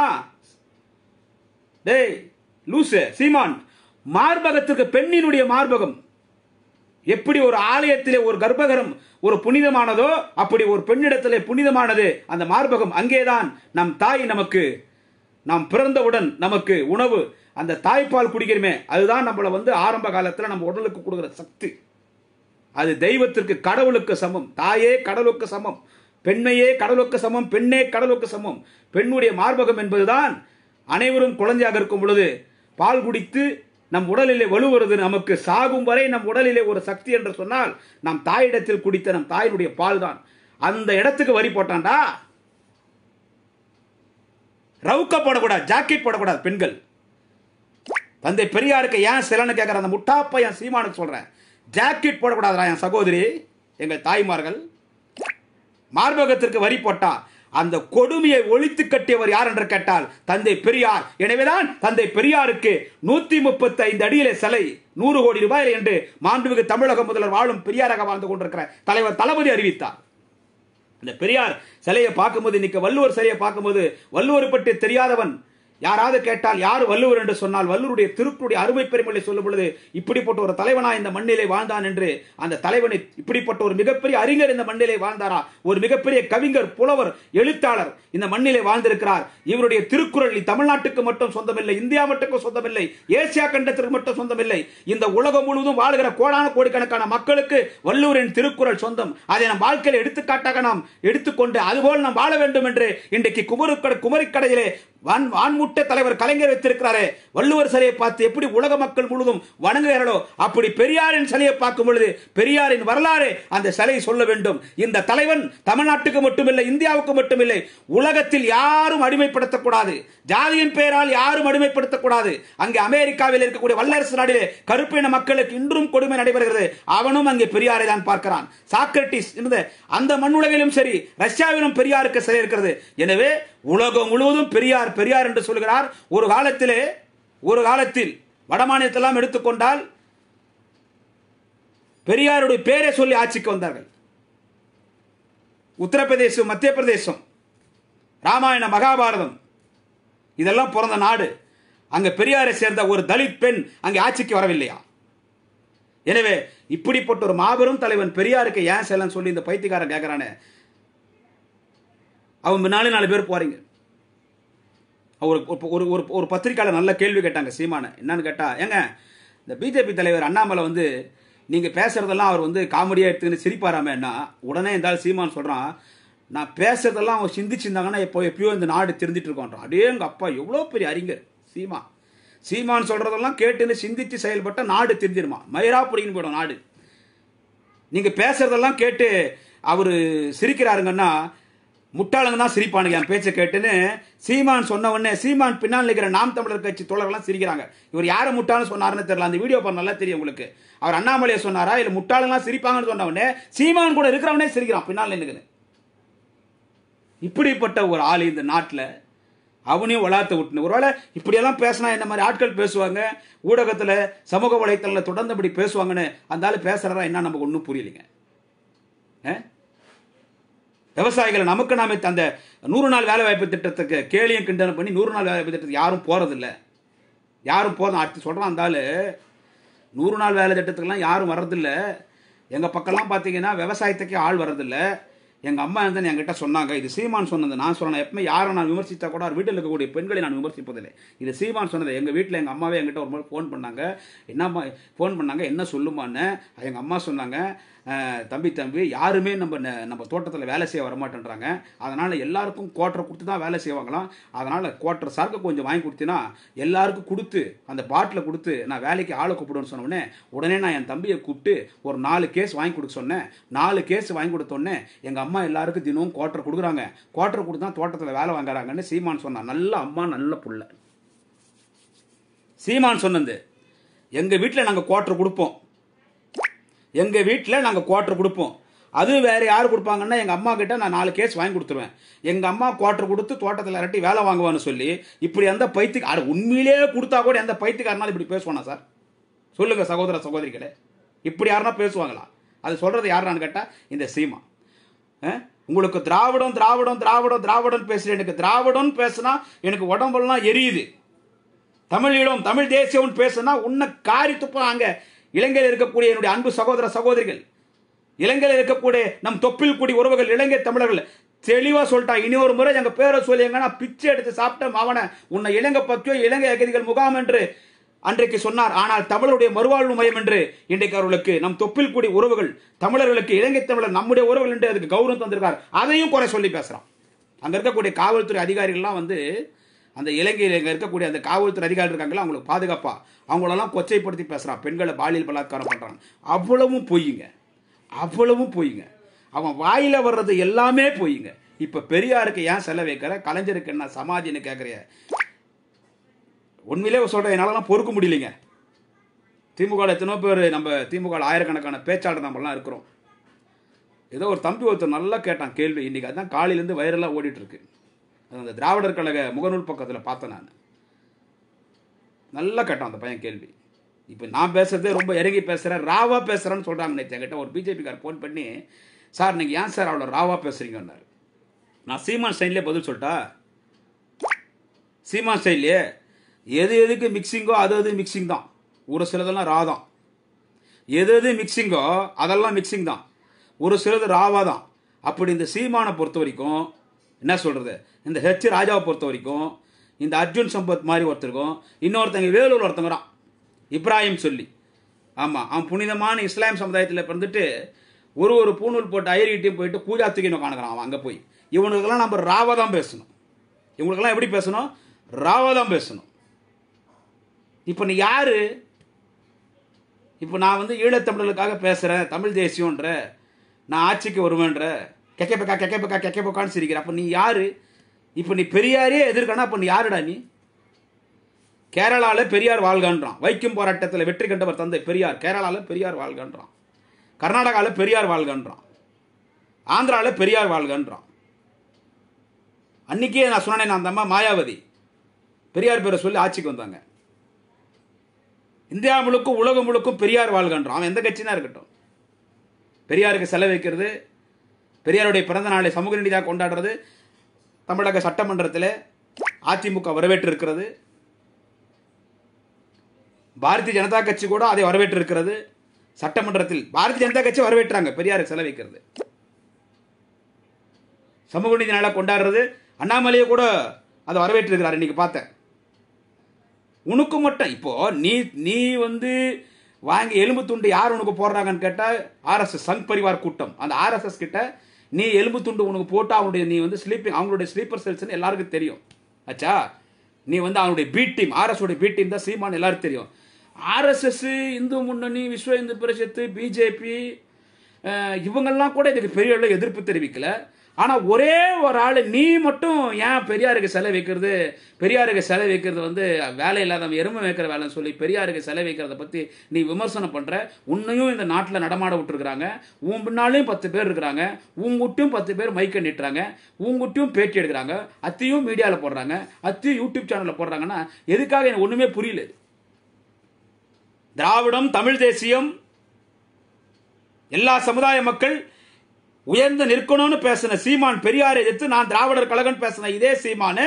டேய் லூசு சீமான் மார்பகத்துக்கு பெண்ணினுடைய மார்பகம் எப்படி ஒரு ஆலயத்திலே ஒரு கர்ப்பகரம் ஒரு புனிதமானதோ அப்படி ஒரு பெண்ணிடத்திலே புனிதமானது அந்த மார்பகம் அங்கேதான் நம் தாய் நமக்கு நாம் பிறந்தவுடன் நமக்கு உணவு அந்த தாய்ப்பால் குடிக்கிறோமே அதுதான் நம்மளை வந்து ஆரம்ப காலத்தில் நம்ம உடலுக்கு கொடுக்குற சக்தி அது தெய்வத்திற்கு கடவுளுக்கு சமம் தாயே கடவுளுக்கு சமம் பெண்மையே கடவுளுக்கு சமம் பெண்ணே கடவுளுக்கு சமம் பெண்ணுடைய மார்பகம் என்பதுதான் அனைவரும் குழந்தையாக இருக்கும் பொழுது பால் குடித்து நம் உடலிலே வலுவுறது நமக்கு சாகும் வரை நம் உடலிலே ஒரு சக்தி என்று சொன்னால் நம் தாயிடத்தில் குடித்த நம் தாயினுடைய பால் தான் அந்த இடத்துக்கு வரி போட்டான்டா ரவுக்க போடக்கூடாது ஜாக்கெட் போடக்கூடாது பெண்கள் தந்தை பெரியாருக்கு ஏன் சிலன்னு கேட்குற அந்த முட்டாப்ப என் சீமானுக்கு சொல்றேன் ஜாக்கெட் போடக்கூடாதுடா என் சகோதரி எங்கள் தாய்மார்கள் மார்பகத்திற்கு வரி போட்டா அந்த கொடுமையை ஒழித்து கட்டியவர் யார் என்று கேட்டால் தந்தை பெரியார் எனவேதான் தந்தை பெரியாருக்கு நூத்தி முப்பத்தி ஐந்து அடியிலே சிலை நூறு கோடி ரூபாய் என்று மாண்புமிகு தமிழக முதல்வர் வாழும் பெரியாராக வாழ்ந்து கொண்டிருக்கிற தலைவர் தளபதி அறிவித்தார் இந்த பெரியார் சிலையை பார்க்கும்போது இன்னைக்கு வள்ளுவர் சிலையை பார்க்கும்போது வள்ளுவர் பற்றி தெரியாதவன் யாராவது கேட்டால் யார் வள்ளுவர் என்று சொன்னால் வள்ளுவருடைய திருக்குடைய அருமை பெருமையை சொல்லும் பொழுது இப்படிப்பட்ட ஒரு தலைவனா இந்த மண்ணிலே வாழ்ந்தான் என்று அந்த தலைவனை இப்படிப்பட்ட ஒரு மிகப்பெரிய அறிஞர் இந்த மண்ணிலே வாழ்ந்தாரா ஒரு மிகப்பெரிய கவிஞர் புலவர் எழுத்தாளர் இந்த மண்ணிலே வாழ்ந்திருக்கிறார் இவருடைய திருக்குறள் தமிழ்நாட்டுக்கு மட்டும் சொந்தமில்லை இந்தியா மட்டுக்கும் சொந்தமில்லை ஏசியா கண்டத்திற்கு மட்டும் சொந்தமில்லை இந்த உலகம் முழுவதும் வாழ்கிற கோடான கோடிக்கணக்கான மக்களுக்கு வள்ளுவரின் திருக்குறள் சொந்தம் அதை நம் வாழ்க்கையில் எடுத்துக்காட்டாக நாம் எடுத்துக்கொண்டு அதுபோல் நாம் வாழ வேண்டும் என்று இன்றைக்கு குமருக்கடை குமரிக்கடையிலே வான் வான்முட்ட தலைவர் கலைஞர் வைத்திருக்கிறாரே வள்ளுவர் சிலையை பார்த்து எப்படி உலக மக்கள் முழுவதும் வணங்குகிறாரோ அப்படி பெரியாரின் சிலையை பார்க்கும் பொழுது பெரியாரின் வரலாறு அந்த சிலை சொல்ல வேண்டும் இந்த தலைவன் தமிழ்நாட்டுக்கு மட்டுமில்லை இந்தியாவுக்கு மட்டுமில்லை உலகத்தில் யாரும் அடிமைப்படுத்தக்கூடாது ஜாதியின் பெயரால் யாரும் அடிமைப்படுத்தக்கூடாது அங்கே அமெரிக்காவில் இருக்கக்கூடிய வல்லரசு நாடிலே கருப்பின மக்களுக்கு இன்றும் கொடுமை நடைபெறுகிறது அவனும் அங்கே பெரியாரை தான் பார்க்கிறான் சாக்ரட்டிஸ் இருந்த அந்த மண்ணுலகிலும் சரி ரஷ்யாவிலும் பெரியாருக்கு சிலை இருக்கிறது எனவே உலகம் முழுவதும் பெரியார் பெரியார் என்று சொல்கிறார் ஒரு காலத்திலே ஒரு காலத்தில் வடமாநிலத்தெல்லாம் எடுத்துக்கொண்டால் பெரியாருடைய பேரை சொல்லி ஆட்சிக்கு வந்தார்கள் உத்தரப்பிரதேசம் மத்திய பிரதேசம் ராமாயண மகாபாரதம் இதெல்லாம் பிறந்த நாடு அங்க பெரியாரை சேர்ந்த ஒரு தலித் பெண் அங்கே ஆட்சிக்கு வரவில்லையா எனவே இப்படிப்பட்ட ஒரு மாபெரும் தலைவன் பெரியாருக்கு ஏன் செல்லன்னு சொல்லி இந்த பைத்தியக்காரன் கேட்கிறானே அவன் நாலு நாலு பேர் போறீங்க ஒரு ஒரு ஒரு ஒரு பத்திரிக்கையாளர் நல்ல கேள்வி கேட்டாங்க சீமான என்னன்னு கேட்டா ஏங்க இந்த பிஜேபி தலைவர் அண்ணாமலை வந்து நீங்க பேசுறதெல்லாம் அவர் வந்து காமெடியா எடுத்துக்கின்னு சிரிப்பாராமேன்னா உடனே இருந்தாலும் சீமான் சொல்றான் நான் பேசுறதெல்லாம் அவங்க சிந்திச்சிருந்தாங்கன்னா இப்போ எப்பயோ இந்த நாடு தெரிஞ்சிட்டு இருக்கோன்றான் அடே எங்க அப்பா எவ்வளோ பெரிய அறிஞர் சீமா சீமான் சொல்றதெல்லாம் கேட்டுன்னு சிந்திச்சு செயல்பட்ட நாடு தெரிஞ்சிருமா மயிரா பிடிக்கின்னு போயிடும் நாடு நீங்க பேசுறதெல்லாம் கேட்டு அவரு சிரிக்கிறாருங்கன்னா முட்டாளுங்க தான் சிரிப்பானுங்க என் பேச்சை கேட்டுன்னு சீமான் சொன்ன உடனே சீமான் பின்னால் நிற்கிற நாம் தமிழர் கட்சி தோழர்கள்லாம் சிரிக்கிறாங்க இவர் யாரை முட்டாள்னு சொன்னாருன்னு தெரியல அந்த வீடியோ பண்ண நல்லா தெரியும் உங்களுக்கு அவர் அண்ணாமலையை சொன்னாரா இல்லை முட்டாளுங்களாம் சிரிப்பாங்கன்னு சொன்ன உடனே சீமான் கூட இருக்கிறவனே சிரிக்கிறான் பின்னால் நின்னுக்குன்னு இப்படிப்பட்ட ஒரு ஆள் இந்த நாட்டில் அவனையும் வளாத்த விட்டுனு ஒருவேளை இப்படியெல்லாம் பேசினா என்ன மாதிரி ஆட்கள் பேசுவாங்க ஊடகத்தில் சமூக வலைத்தளத்தில் தொடர்ந்து இப்படி பேசுவாங்கன்னு அந்த ஆள் பேசுறதா என்ன நமக்கு ஒன்றும் புரியலைங்க விவசாயிகள் நமக்கு நாம அந்த நூறு நாள் வேலை வாய்ப்பு திட்டத்துக்கு கேளியும் கிண்டனம் பண்ணி நூறு நாள் வேலை வாய்ப்பு திட்டத்துக்கு யாரும் போறதில்ல யாரும் போதும் அடுத்து சொல்றான் அந்த ஆளு நூறு நாள் வேலை திட்டத்துக்கெல்லாம் யாரும் வர்றதில்ல எங்கள் பக்கம்லாம் பார்த்தீங்கன்னா விவசாயத்துக்கே ஆள் வர்றதில்ல எங்கள் அம்மா வந்து என்கிட்ட சொன்னாங்க இது சீமான் சொன்னது நான் சொன்னேன் எப்பவுமே யாரை நான் விமர்சித்தா கூட வீட்டில் இருக்கக்கூடிய பெண்களை நான் விமர்சிப்பதில்லை இது சீமான் சொன்னது எங்கள் வீட்டில் எங்கள் அம்மாவே என்கிட்ட ஒரு முறை ஃபோன் பண்ணாங்க என்னம்மா ஃபோன் பண்ணாங்க என்ன சொல்லுமான்னு எங்கள் அம்மா சொன்னாங்க "அஹ், தம்பி தம்பி யாருமே நம்ம ந- நம்ம தோட்டத்தில் வேலை செய்ய வரமாட்டேன்றாங்க அதனால் எல்லாருக்கும் குவார்டர் கொடுத்து தான் வேலை செய்வாங்களாம் அதனால் குவார்டர் சரக்கு கொஞ்சம் வாங்கி கொடுத்தீங்கன்னா எல்லாருக்கும் கொடுத்து அந்த பாட்டில் கொடுத்து நான் வேலைக்கு ஆளை கூப்பிடுன்னு சொன்ன உடனே உடனே நான் என் தம்பியை கூப்பிட்டு ஒரு நாலு கேஸ் வாங்கி கொடுக்க சொன்னேன் நாலு கேஸ் வாங்கி கொடுத்தோடனே எங்கள் அம்மா எல்லாருக்கும் தினமும் குவார்டர் கொடுக்குறாங்க குவார்டர் கொடுத்து தான் தோட்டத்தில் வேலை வாங்குறாங்கன்னு சீமான் சொன்னான் நல்ல அம்மா நல்ல புள்ள சீமான் சொன்னது எங்கள் வீட்டில் நாங்கள் குவார்டர் கொடுப்போம் எங்கள் வீட்டில் நாங்கள் குவார்டர் கொடுப்போம் அது வேற யார் கொடுப்பாங்கன்னா எங்கள் அம்மா கிட்ட நான் நாலு கேஸ் வாங்கி கொடுத்துருவேன் எங்கள் அம்மா குவார்டர் கொடுத்து தோட்டத்தில் இரட்டி வேலை வாங்குவான்னு சொல்லி இப்படி எந்த பைத்துக்கு அட உண்மையிலேயே கொடுத்தா கூட எந்த பைத்துக்காரனாலும் இப்படி பேசுவானா சார் சொல்லுங்க சகோதர சகோதரிகளே இப்படி யாருன்னா பேசுவாங்களா அது சொல்றது யாருன்னு கேட்டா இந்த சீமா அஹ்? உங்களுக்கு திராவிடம் திராவிடம் திராவிடம் திராவிடம் பேசுற எனக்கு திராவிடம் பேசுனா எனக்கு உடம்பெல்லாம் எரியுது தமிழீழம் தமிழ் தேசியம் பேசுனா உன்னை காரி துப்பாங்க இலங்கையில் இருக்கக்கூடிய என்னுடைய அன்பு சகோதர சகோதரிகள் இலங்கையில் இருக்கக்கூடிய நம் தொப்பில் குடி உறவுகள் இலங்கை தமிழர்கள் தெளிவா சொல்லிட்டான் இனி ஒரு முறை எங்க பேரை சொல்லி எங்கன்னா பிச்சை எடுத்து சாப்பிட்ட மாவன உன்னை இலங்கை பற்றியோ இலங்கை அகதிகள் முகாம் என்று அன்றைக்கு சொன்னார் ஆனால் தமிழருடைய மறுவாழ்வு மையம் என்று இன்றைக்கு அவர்களுக்கு நம் தொப்பில் குடி உறவுகள் தமிழர்களுக்கு இலங்கை தமிழர் நம்முடைய உறவுகள் என்று அதுக்கு கௌரவம் தந்திருக்கார் அதையும் குறை சொல்லி பேசுறான் அங்க இருக்கக்கூடிய காவல்துறை அதிகாரிகள்லாம் வந்து அந்த இலங்கையில் இங்க இருக்கக்கூடிய அந்த காவல்துறை அதிகாரி இருக்காங்களா அவங்களுக்கு பாதுகாப்பா அவங்களெல்லாம் கொச்சைப்படுத்தி பேசுறான் பெண்களை பாலியல் பலாத்காரம் பண்றாங்க அவ்வளவும் பொய்யுங்க அவ்வளவும் பொய்யுங்க அவன் வாயில வர்றது எல்லாமே பொய்யுங்க இப்ப பெரியாருக்கு ஏன் செல்ல வைக்கிற கலைஞருக்கு என்ன சமாதின்னு கேட்குறிய உண்மையிலே சொல்றேன் என்னாலலாம் பொறுக்க முடியலைங்க திமுக எத்தனையோ பேர் நம்ம திமுக ஆயிரக்கணக்கான பேச்சாளர் நம்மலாம் இருக்கிறோம் ஏதோ ஒரு தம்பி ஒருத்தர் நல்லா கேட்டான் கேள்வி இன்னைக்கு அதான் காலையிலேருந்து வைரலாக ஓடிட்டு இருக்கு அது அந்த திராவிடர் கழக முகநூல் பக்கத்தில் பார்த்தேன் நான் நல்லா கேட்டான் அந்த பையன் கேள்வி இப்போ நான் பேசுறதே ரொம்ப இறங்கி பேசுகிறேன் ராவா பேசுகிறேன்னு சொல்கிறாங்க நேற்று என்கிட்ட ஒரு பிஜேபிக்கார் ஃபோன் பண்ணி சார் நீங்கள் ஏன் சார் அவ்வளோ ராவா பேசுகிறீங்கன்னாரு நான் சீமான் ஸ்டைன்லேயே பதில் சொல்லிட்டா சீமான் ஸ்டைல்லையே எது எதுக்கு மிக்சிங்கோ அது அது மிக்சிங் தான் ஒரு சிலதெல்லாம் ரா தான் எது எது மிக்சிங்கோ அதெல்லாம் மிக்சிங் தான் ஒரு சிலது ராவா தான் அப்படி இந்த சீமானை பொறுத்த வரைக்கும் என்ன சொல்றது இந்த ஹெச் ராஜாவை பொறுத்த வரைக்கும் இந்த அர்ஜுன் சம்பத் மாதிரி ஒருத்தருக்கும் இன்னொருத்தங்க வேலூர் ஒருத்தங்கிறான் இப்ராஹிம் சொல்லி ஆமாம் அவன் புனிதமான இஸ்லாம் சமுதாயத்தில் பிறந்துட்டு ஒரு ஒரு பூணூல் போட்டு ஐரிட்டையும் போயிட்டு கூஜா தூக்கின்னு காணுக்கிறான் அவன் அங்கே போய் இவனுக்கெல்லாம் நம்ம ராவா தான் பேசணும் இவங்களுக்கெல்லாம் எப்படி பேசணும் ராவா தான் பேசணும் இப்போ நீ யாரு இப்போ நான் வந்து ஈழத்தமிழர்களுக்காக பேசுகிறேன் தமிழ் தேசியன்ற நான் ஆட்சிக்கு வருவேன்ற கெக்கப்பக்கா கெக்கப்பக்கா கெக்கப்பக்கான்னு சிரிக்கிற அப்போ நீ யாரு இப்போ நீ பெரியாரே எதிர்க்கனா அப்போ நீ யாருடா நீ கேரளால பெரியார் வாழ்கன்றான் வைக்கம் போராட்டத்தில் வெற்றி கண்டவர் தந்தை பெரியார் கேரளால பெரியார் வாழ்கன்றான் கர்நாடகால பெரியார் வாழ்கன்றான் ஆந்திரால பெரியார் வாழ்கன்றான் அன்னைக்கே நான் சொன்னேன் நான் அந்த அம்மா மாயாவதி பெரியார் பேரை சொல்லி ஆட்சிக்கு வந்தாங்க இந்தியா முழுக்கும் உலகம் முழுக்கும் பெரியார் வாழ்கன்றான் அவன் எந்த கட்சினா இருக்கட்டும் பெரியாருக்கு செலவு வைக்கிறது பெரியாருடைய பிறந்த நாளை சமூக நீதியாக கொண்டாடுறது தமிழக சட்டமன்றத்தில் அதிமுக வரவேற்று இருக்கிறது பாரதிய ஜனதா கட்சி கூட அதை வரவேற்று இருக்கிறது சட்டமன்றத்தில் பாரதிய ஜனதா கட்சி வரவேற்றாங்க பெரியாருக்கு செலவு வைக்கிறது சமூக நீதி நாளை கொண்டாடுறது அண்ணாமலையை கூட அதை வரவேற்றிருக்கிறார் இன்னைக்கு பார்த்தேன் உனக்கு மட்டும் இப்போ நீ நீ வந்து வாங்கி எலும்பு துண்டு யார் உனக்கு போடுறாங்கன்னு கேட்டால் ஆர்எஸ்எஸ் சங் பரிவார் கூட்டம் அந்த ஆர்எஸ்எஸ் கிட்ட நீ எலும்பு துண்டு உனக்கு போட்டு அவனுடைய நீ வந்து ஸ்லீப்பிங் அவங்களுடைய ஸ்லீப்பர் செல்ஸ்னு எல்லாருக்கும் தெரியும் ஆச்சா நீ வந்து அவனுடைய பி டீம் ஆர்எஸ் உடைய பி டீம் தான் சீமான் எல்லாருக்கும் தெரியும் ஆர்எஸ்எஸ் இந்து முன்னணி விஸ்வ இந்து பரிஷத்து பிஜேபி இவங்கெல்லாம் கூட இதுக்கு பெரிய அளவு எதிர்ப்பு தெரிவிக்கல ஆனால் ஒரே ஒரு ஆள் நீ மட்டும் ஏன் பெரியாருக்கு செலவு வைக்கிறது பெரியாருக்கு செலவு வைக்கிறது வந்து வேலை இல்லாதவன் எருமை வைக்கிற வேலைன்னு சொல்லி பெரியாருக்கு செலவு வைக்கிறத பற்றி நீ விமர்சனம் பண்ணுற உன்னையும் இந்த நாட்டில் நடமாட விட்டுருக்குறாங்க உன் பின்னாலையும் பத்து பேர் இருக்கிறாங்க உங்ககிட்டையும் பத்து பேர் மைக்கை நிட்டுறாங்க உங்ககிட்டையும் பேட்டி எடுக்கிறாங்க அத்தையும் மீடியாவில் போடுறாங்க அத்தையும் யூடியூப் சேனலில் போடுறாங்கன்னா எதுக்காக எனக்கு ஒன்றுமே புரியல திராவிடம் தமிழ் தேசியம் எல்லா சமுதாய மக்கள் உயர்ந்து நிற்கணும்னு பேசின சீமான் பெரியாரை எதிர்த்து நான் திராவிடர் கழகம் பேசின இதே சீமானு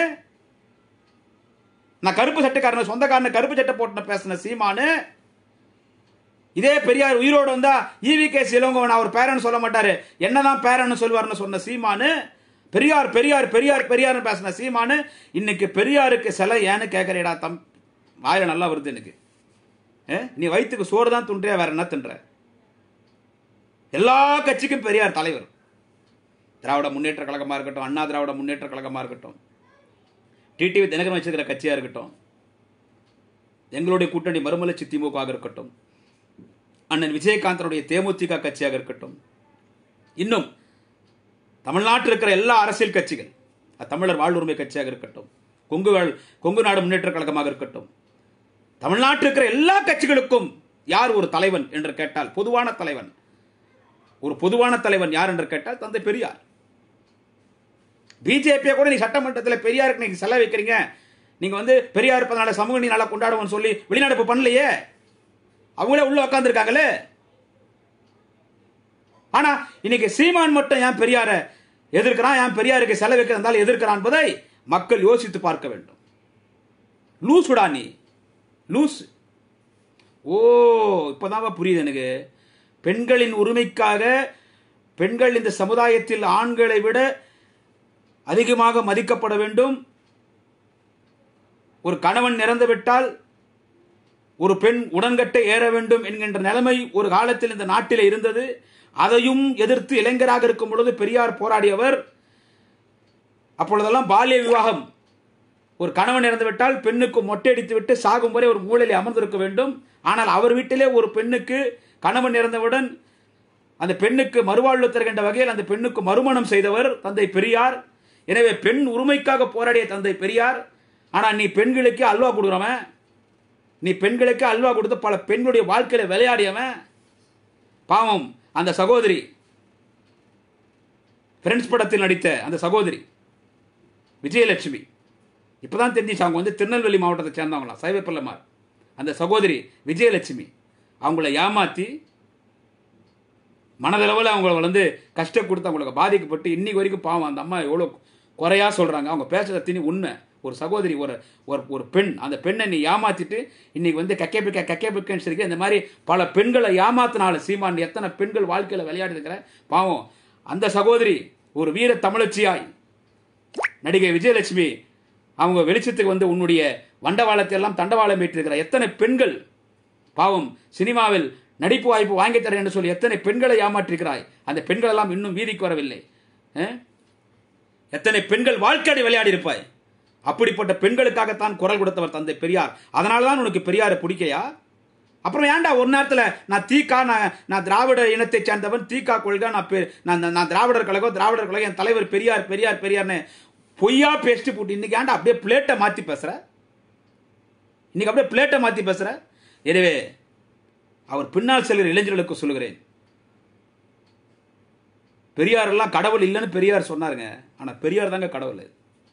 நான் கருப்பு சட்டைக்காரன சொந்தக்காரன கருப்பு சட்டை போட்டு பேசின சீமானு இதே பெரியார் உயிரோடு வந்தா ஈவி கே இளங்கோவன் அவர் பேரன் சொல்ல மாட்டாரு என்னதான் பேரன் சொல்வார்னு சொன்ன சீமானு பெரியார் பெரியார் பெரியார் பெரியார்னு பேசின சீமானு இன்னைக்கு பெரியாருக்கு சிலை ஏன்னு கேட்கறேடா தம் வாயில நல்லா வருது எனக்கு ஏ? நீ வயிற்றுக்கு சோறு தான் துண்டுறியா வேற என்ன தின்ற எல்லா கட்சிக்கும் பெரியார் தலைவர் திராவிட முன்னேற்ற கழகமா இருக்கட்டும் அண்ணா திராவிட முன்னேற்ற கழகமா இருக்கட்டும் டிடிவி தினகரன் வச்சிருக்கிற கட்சியா இருக்கட்டும் எங்களுடைய கூட்டணி மறுமலர்ச்சி திமுக இருக்கட்டும் அண்ணன் விஜயகாந்தனுடைய தேமுதிக கட்சியாக இருக்கட்டும் இன்னும் தமிழ்நாட்டில் இருக்கிற எல்லா அரசியல் கட்சிகள் அது தமிழர் வாழ்வுரிமை கட்சியாக இருக்கட்டும் கொங்கு வாழ் கொங்கு நாடு முன்னேற்ற கழகமாக இருக்கட்டும் தமிழ்நாட்டில் இருக்கிற எல்லா கட்சிகளுக்கும் யார் ஒரு தலைவன் என்று கேட்டால் பொதுவான தலைவன் ஒரு பொதுவான தலைவன் யார் என்று கேட்டால் தந்தை பெரியார் பிஜேபியை கூட நீ சட்டமன்றத்தில் பெரியாருக்கு நீங்க செலவு வைக்கிறீங்க நீங்க வந்து பெரியார் பிறந்தநாளை சமூக நீதி நாளா கொண்டாடுவோம்னு சொல்லி வெளிநடப்பு பண்ணலையே அவங்களே உள்ள உட்காந்துருக்காங்களே ஆனா இன்னைக்கு சீமான் மட்டும் ஏன் பெரியார எதிர்க்கிறான் ஏன் பெரியாருக்கு செலவு வைக்கிறதால எதிர்க்கிறான் என்பதை மக்கள் யோசித்து பார்க்க வேண்டும் லூசுடா நீ லூஸ் ஓ இப்போதான் புரியுது எனக்கு பெண்களின் உரிமைக்காக பெண்கள் இந்த சமுதாயத்தில் ஆண்களை விட அதிகமாக மதிக்கப்பட வேண்டும் ஒரு கணவன் இறந்து விட்டால் ஒரு பெண் உடன்கட்டை ஏற வேண்டும் என்கின்ற நிலைமை ஒரு காலத்தில் இந்த நாட்டில் இருந்தது அதையும் எதிர்த்து இளைஞராக இருக்கும் பொழுது பெரியார் போராடியவர் அப்பொழுதெல்லாம் பால்ய விவாகம் ஒரு கணவன் இறந்து விட்டால் பெண்ணுக்கு மொட்டையடித்து விட்டு சாகும் வரை ஒரு மூலையில் அமர்ந்திருக்க வேண்டும் ஆனால் அவர் வீட்டிலே ஒரு பெண்ணுக்கு கணவன் இறந்தவுடன் அந்த பெண்ணுக்கு மறுவாழ்வு தருகின்ற வகையில் அந்த பெண்ணுக்கு மறுமணம் செய்தவர் தந்தை பெரியார் எனவே பெண் உரிமைக்காக போராடிய தந்தை பெரியார் ஆனால் நீ பெண்களுக்கு அல்வா கொடுக்குறவன் நீ பெண்களுக்கு அல்வா கொடுத்து பல பெண்களுடைய வாழ்க்கையில விளையாடியவன் பாவம் அந்த சகோதரி ஃப்ரெண்ட்ஸ் படத்தில் நடித்த அந்த சகோதரி விஜயலட்சுமி இப்பதான் தெரிஞ்சிச்சு அவங்க வந்து திருநெல்வேலி மாவட்டத்தை சேர்ந்தவங்களாம் சைவப்பிள்ளமார் அந்த சகோதரி விஜயலட்சுமி அவங்கள ஏமாத்தி மனதளவில் அவங்கள வந்து கஷ்டம் கொடுத்து அவங்களுக்கு பாதிக்கப்பட்டு இன்னைக்கு வரைக்கும் பாவம் அந்த அம்மா எவ்வளோ குறையா சொல்றாங்க அவங்க பேசுகிற திணி உண்மை ஒரு சகோதரி ஒரு ஒரு ஒரு பெண் அந்த பெண்ணை நீ ஏமாத்திட்டு இன்னைக்கு வந்து கக்கே பிக்க கக்கே பிக்கன்னு சொல்லி இந்த மாதிரி பல பெண்களை ஏமாத்தினால சீமான் எத்தனை பெண்கள் வாழ்க்கையில் விளையாடி இருக்கிற பாவம் அந்த சகோதரி ஒரு வீர தமிழச்சியாய் நடிகை விஜயலட்சுமி அவங்க வெளிச்சத்துக்கு வந்து உன்னுடைய வண்டவாளத்தை எல்லாம் தண்டவாளம் மீட்டிருக்கிற எத்தனை பெண்கள் பாவம் சினிமாவில் நடிப்பு வாய்ப்பு வாங்கி தரேன் என்று சொல்லி எத்தனை பெண்களை ஏமாற்றிருக்கிறாய் அந்த பெண்கள் எல்லாம் இன்னும் வீதிக்கு வரவில்லை அஹ்? எத்தனை பெண்கள் வாழ்க்கையை விளையாடி இருப்பாய் அப்படிப்பட்ட பெண்களுக்காகத்தான் குரல் கொடுத்தவர் தந்தை பெரியார் அதனால தான் உனக்கு பெரியாரை பிடிக்கையா அப்புறம் ஏன்டா ஒரு நேரத்தில் நான் தீக்கா நான் நான் திராவிட இனத்தை சேர்ந்தவன் தீக்கா கொள்கை நான் பெ- நான் நான் நான் திராவிடர் கழகம் திராவிடர் கழகம் என் தலைவர் பெரியார் பெரியார் பெரியார்னு பொய்யா பேசிட்டு போட்டு இன்னைக்கு ஏன்டா அப்படியே பிளேட்டை மாற்றி பேசுற இன்னைக்கு அப்படியே பிளேட்டை மாற்றி பேசுற எனவே அவர் பின்னால் செல்கிற இளைஞர்களுக்கு சொல்லுகிறேன் பெரியார் எல்லாம் கடவுள் இல்லைன்னு பெரியார் சொன்னாருங்க ஆனா பெரியார் தாங்க கடவுள்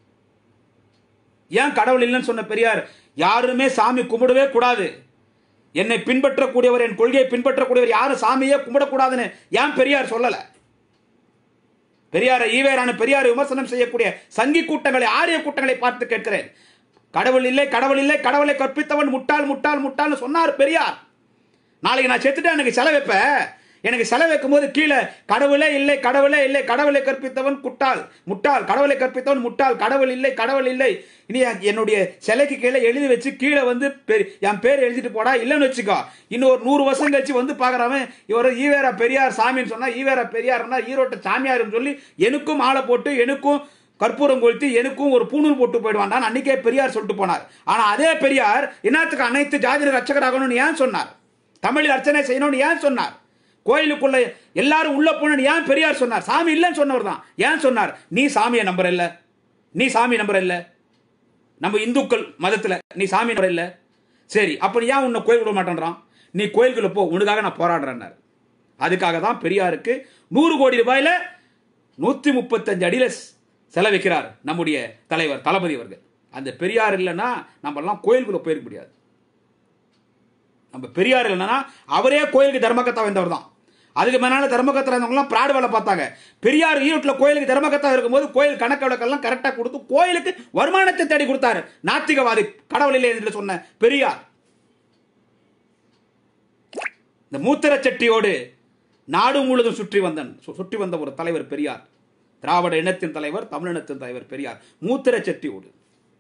ஏன் கடவுள் இல்லைன்னு சொன்ன பெரியார் யாருமே சாமி கும்பிடவே கூடாது என்னை பின்பற்றக்கூடியவர் என் கொள்கையை பின்பற்றக்கூடியவர் யாரும் சாமியே கும்பிடக்கூடாதுன்னு ஏன் பெரியார் சொல்லல பெரியாரை ஈவேரான பெரியாரை விமர்சனம் செய்யக்கூடிய சங்கி கூட்டங்களை ஆரிய கூட்டங்களை பார்த்து கேட்கிறேன் கடவுள் இல்லை கடவுள் இல்லை கடவுளை கற்பித்தவன் முட்டாள் முட்டாள் முட்டாள்னு சொன்னார் பெரியார் நாளைக்கு நான் செத்துட்டு எனக்கு செலவு வைப்ப எனக்கு செலவு வைக்கும் போது கீழே கடவுளே இல்லை கடவுளே இல்லை கடவுளை கற்பித்தவன் குட்டாள் முட்டாள் கடவுளை கற்பித்தவன் முட்டாள் கடவுள் இல்லை கடவுள் இல்லை இனி என்னுடைய சிலைக்கு கீழே எழுதி வச்சு கீழே வந்து பெ- என் பேர் எழுதிட்டு போடா இல்லைன்னு வச்சுக்கோ இன்னும் ஒரு நூறு வருஷம் கழிச்சு வந்து பார்க்குறவன் இவர் ஈவேரா பெரியார் சாமின்னு சொன்னா ஈவேரா பெரியார்னா ஈரோட்டு சாமியார்னு சொல்லி எனக்கும் ஆளை போட்டு எனக்கும் கற்பூரம் கொளுத்தி எனக்கும் ஒரு பூணூல் போட்டு போயிடுவான் அன்னைக்கே பெரியார் சொல்லிட்டு போனார் ஆனா அதே பெரியார் என்னத்துக்கு அனைத்து ஜாதியினர் அர்ச்சகராகணும்னு ஏன் சொன்னார் தமிழில் அர்ச்சனை செய்யணும்னு ஏன் சொன்னார் கோயிலுக்குள்ள எல்லாரும் உள்ள போகணும்னு ஏன் பெரியார் சொன்னார் சாமி இல்லைன்னு சொன்னவர் தான் ஏன் சொன்னார் நீ சாமியை நம்புற இல்ல நீ சாமி நம்புற இல்ல நம்ம இந்துக்கள் மதத்துல நீ சாமி நம்புற இல்ல சரி அப்ப நீ ஏன் உன்னை கோயில் விட மாட்டேன்றான் நீ கோயிலுக்குள்ள போ உனக்காக நான் போராடுறேன்னாரு அதுக்காக தான் பெரியாருக்கு நூறு கோடி ரூபாயில நூத்தி முப்பத்தஞ்சு அடியில செலவிக்கிறார் நம்முடைய தலைவர் தளபதி அவர்கள் அந்த பெரியார் இல்லைன்னா நம்ம எல்லாம் கோயிலுக்குள்ள போயிருக்க முடியாது நம்ம பெரியார் இல்லைன்னா அவரே கோயிலுக்கு தர்மகத்தா வந்தவர் தான் அதுக்கு மேலான தர்மகத்தில் இருந்தவங்களாம் பிராடு வேலை பார்த்தாங்க பெரியார் ஈரோட்டில் கோயிலுக்கு தர்மகத்தா இருக்கும்போது கோயில் கணக்கு வழக்கெல்லாம் கரெக்டாக கொடுத்து கோயிலுக்கு வருமானத்தை தேடி கொடுத்தாரு நாத்திகவாதி கடவுள் இல்லை என்று சொன்ன பெரியார் இந்த மூத்திரச் சட்டியோடு நாடு முழுதும் சுற்றி வந்தன் சு- சுற்றி வந்த ஒரு தலைவர் பெரியார் திராவிட இனத்தின் தலைவர் தமிழினத்தின் தலைவர் பெரியார் மூத்திரச் சட்டியோடு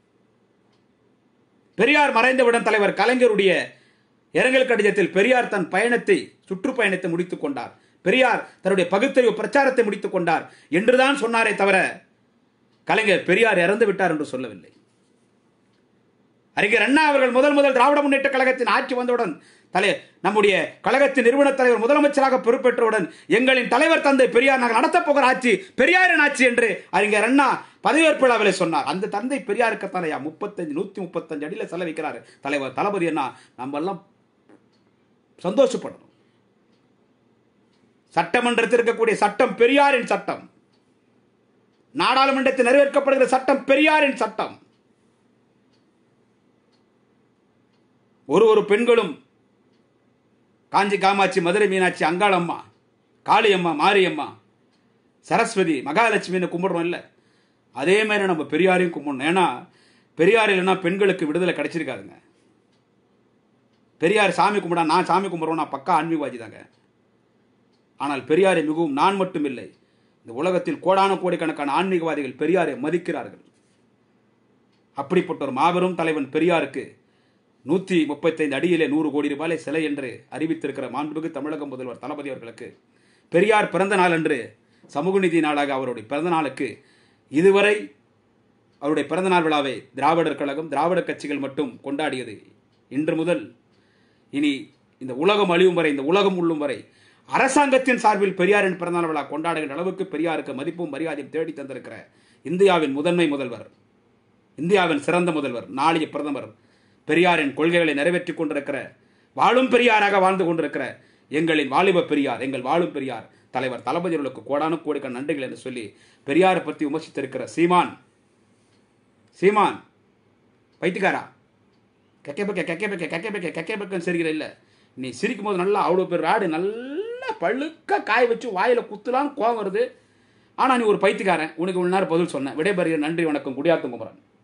பெரியார் மறைந்தவுடன் தலைவர் கலைஞருடைய இரங்கல் கடிதத்தில் பெரியார் தன் பயணத்தை சுற்றுப்பயணத்தை முடித்துக் கொண்டார் பெரியார் தன்னுடைய பகுத்தறிவு பிரச்சாரத்தை முடித்துக் கொண்டார் என்றுதான் சொன்னாரே தவிர கலைஞர் பெரியார் இறந்து விட்டார் என்று சொல்லவில்லை அறிஞர் அண்ணா அவர்கள் முதல் முதல் திராவிட முன்னேற்ற கழகத்தின் ஆட்சி வந்தவுடன் தலை நம்முடைய கழகத்தின் நிறுவன தலைவர் முதலமைச்சராக பொறுப்பேற்றவுடன் எங்களின் தலைவர் தந்தை பெரியார் நாங்கள் நடத்தப் போகிற ஆட்சி பெரியாரின் ஆட்சி என்று அறிஞர் அண்ணா பதவியேற்பு விழாவில் சொன்னார் அந்த தந்தை பெரியாருக்குத்தானையா முப்பத்தஞ்சு நூத்தி முப்பத்தஞ்சு அடியில் செலவிக்கிறார் தலைவர் தளபதி அண்ணா நம்ம எல்லாம் சந்தோஷப்படணும் சட்டமன்றத்தில் இருக்கக்கூடிய சட்டம் பெரியாரின் சட்டம் நாடாளுமன்றத்தில் நிறைவேற்றப்படுகிற சட்டம் பெரியாரின் சட்டம் ஒரு ஒரு பெண்களும் காஞ்சி காமாட்சி மதுரை மீனாட்சி அங்காளம்மா காளியம்மா மாரியம்மா சரஸ்வதி மகாலட்சுமின்னு கும்பிடுறோம் இல்லை அதே மாதிரி நம்ம பெரியாரையும் கும்பிடணும் ஏன்னா பெரியார் இல்லைன்னா பெண்களுக்கு விடுதலை கிடைச்சிருக்காதுங்க பெரியார் சாமி கும்பிடா நான் சாமி கும்பிட்றோம் நான் பக்கா ஆன்மீகவாதி தாங்க ஆனால் பெரியாரை மிகவும் நான் மட்டும் இல்லை இந்த உலகத்தில் கோடான கோடிக்கணக்கான ஆன்மீகவாதிகள் பெரியாரை மதிக்கிறார்கள் அப்படிப்பட்ட ஒரு மாபெரும் தலைவன் பெரியாருக்கு நூற்றி முப்பத்தைந்து அடியிலே நூறு கோடி ரூபாய் சிலை என்று அறிவித்திருக்கிற மாண்புமிகு தமிழக முதல்வர் தளபதி அவர்களுக்கு பெரியார் பிறந்த நாள் அன்று சமூக நீதி நாளாக அவருடைய பிறந்த நாளுக்கு இதுவரை அவருடைய பிறந்தநாள் விழாவை திராவிடர் கழகம் திராவிட கட்சிகள் மட்டும் கொண்டாடியது இன்று முதல் இனி இந்த உலகம் அழியும் வரை இந்த உலகம் உள்ளும் வரை அரசாங்கத்தின் சார்பில் பெரியாரின் பிறந்தநாள் விழா கொண்டாடுகின்ற அளவுக்கு பெரியாருக்கு மதிப்பும் மரியாதையும் தேடி தந்திருக்கிற இந்தியாவின் முதன்மை முதல்வர் இந்தியாவின் சிறந்த முதல்வர் நாளைய பிரதமர் பெரியாரின் கொள்கைகளை நிறைவேற்றிக் கொண்டிருக்கிற வாழும் பெரியாராக வாழ்ந்து கொண்டிருக்கிற எங்களின் வாலிப பெரியார் எங்கள் வாழும் பெரியார் தலைவர் தளபதி அவர்களுக்கு கோடானு கோடிக்க நன்றிகள் என்று சொல்லி பெரியாரை பற்றி விமர்சித்திருக்கிற சீமான் சீமான் பைத்தியக்காரா கெக்கே பக்க கெக்கே பக்க கெக்கே பக்க கெக்கே பக்கன்னு சிரிக்கிற இல்லை நீ சிரிக்கும் போது நல்லா அவ்வளோ பேர் ராடு நல்லா பழுக்க காய வச்சு வாயில் குத்துலான்னு கோவம் வருது ஆனால் நீ ஒரு பைத்தியக்காரன் உனக்கு இவ்வளோ நேரம் பதில் சொன்னேன் விடைபெறுகிற நன்றி வணக்கம் குடியாத்தம் குமரன்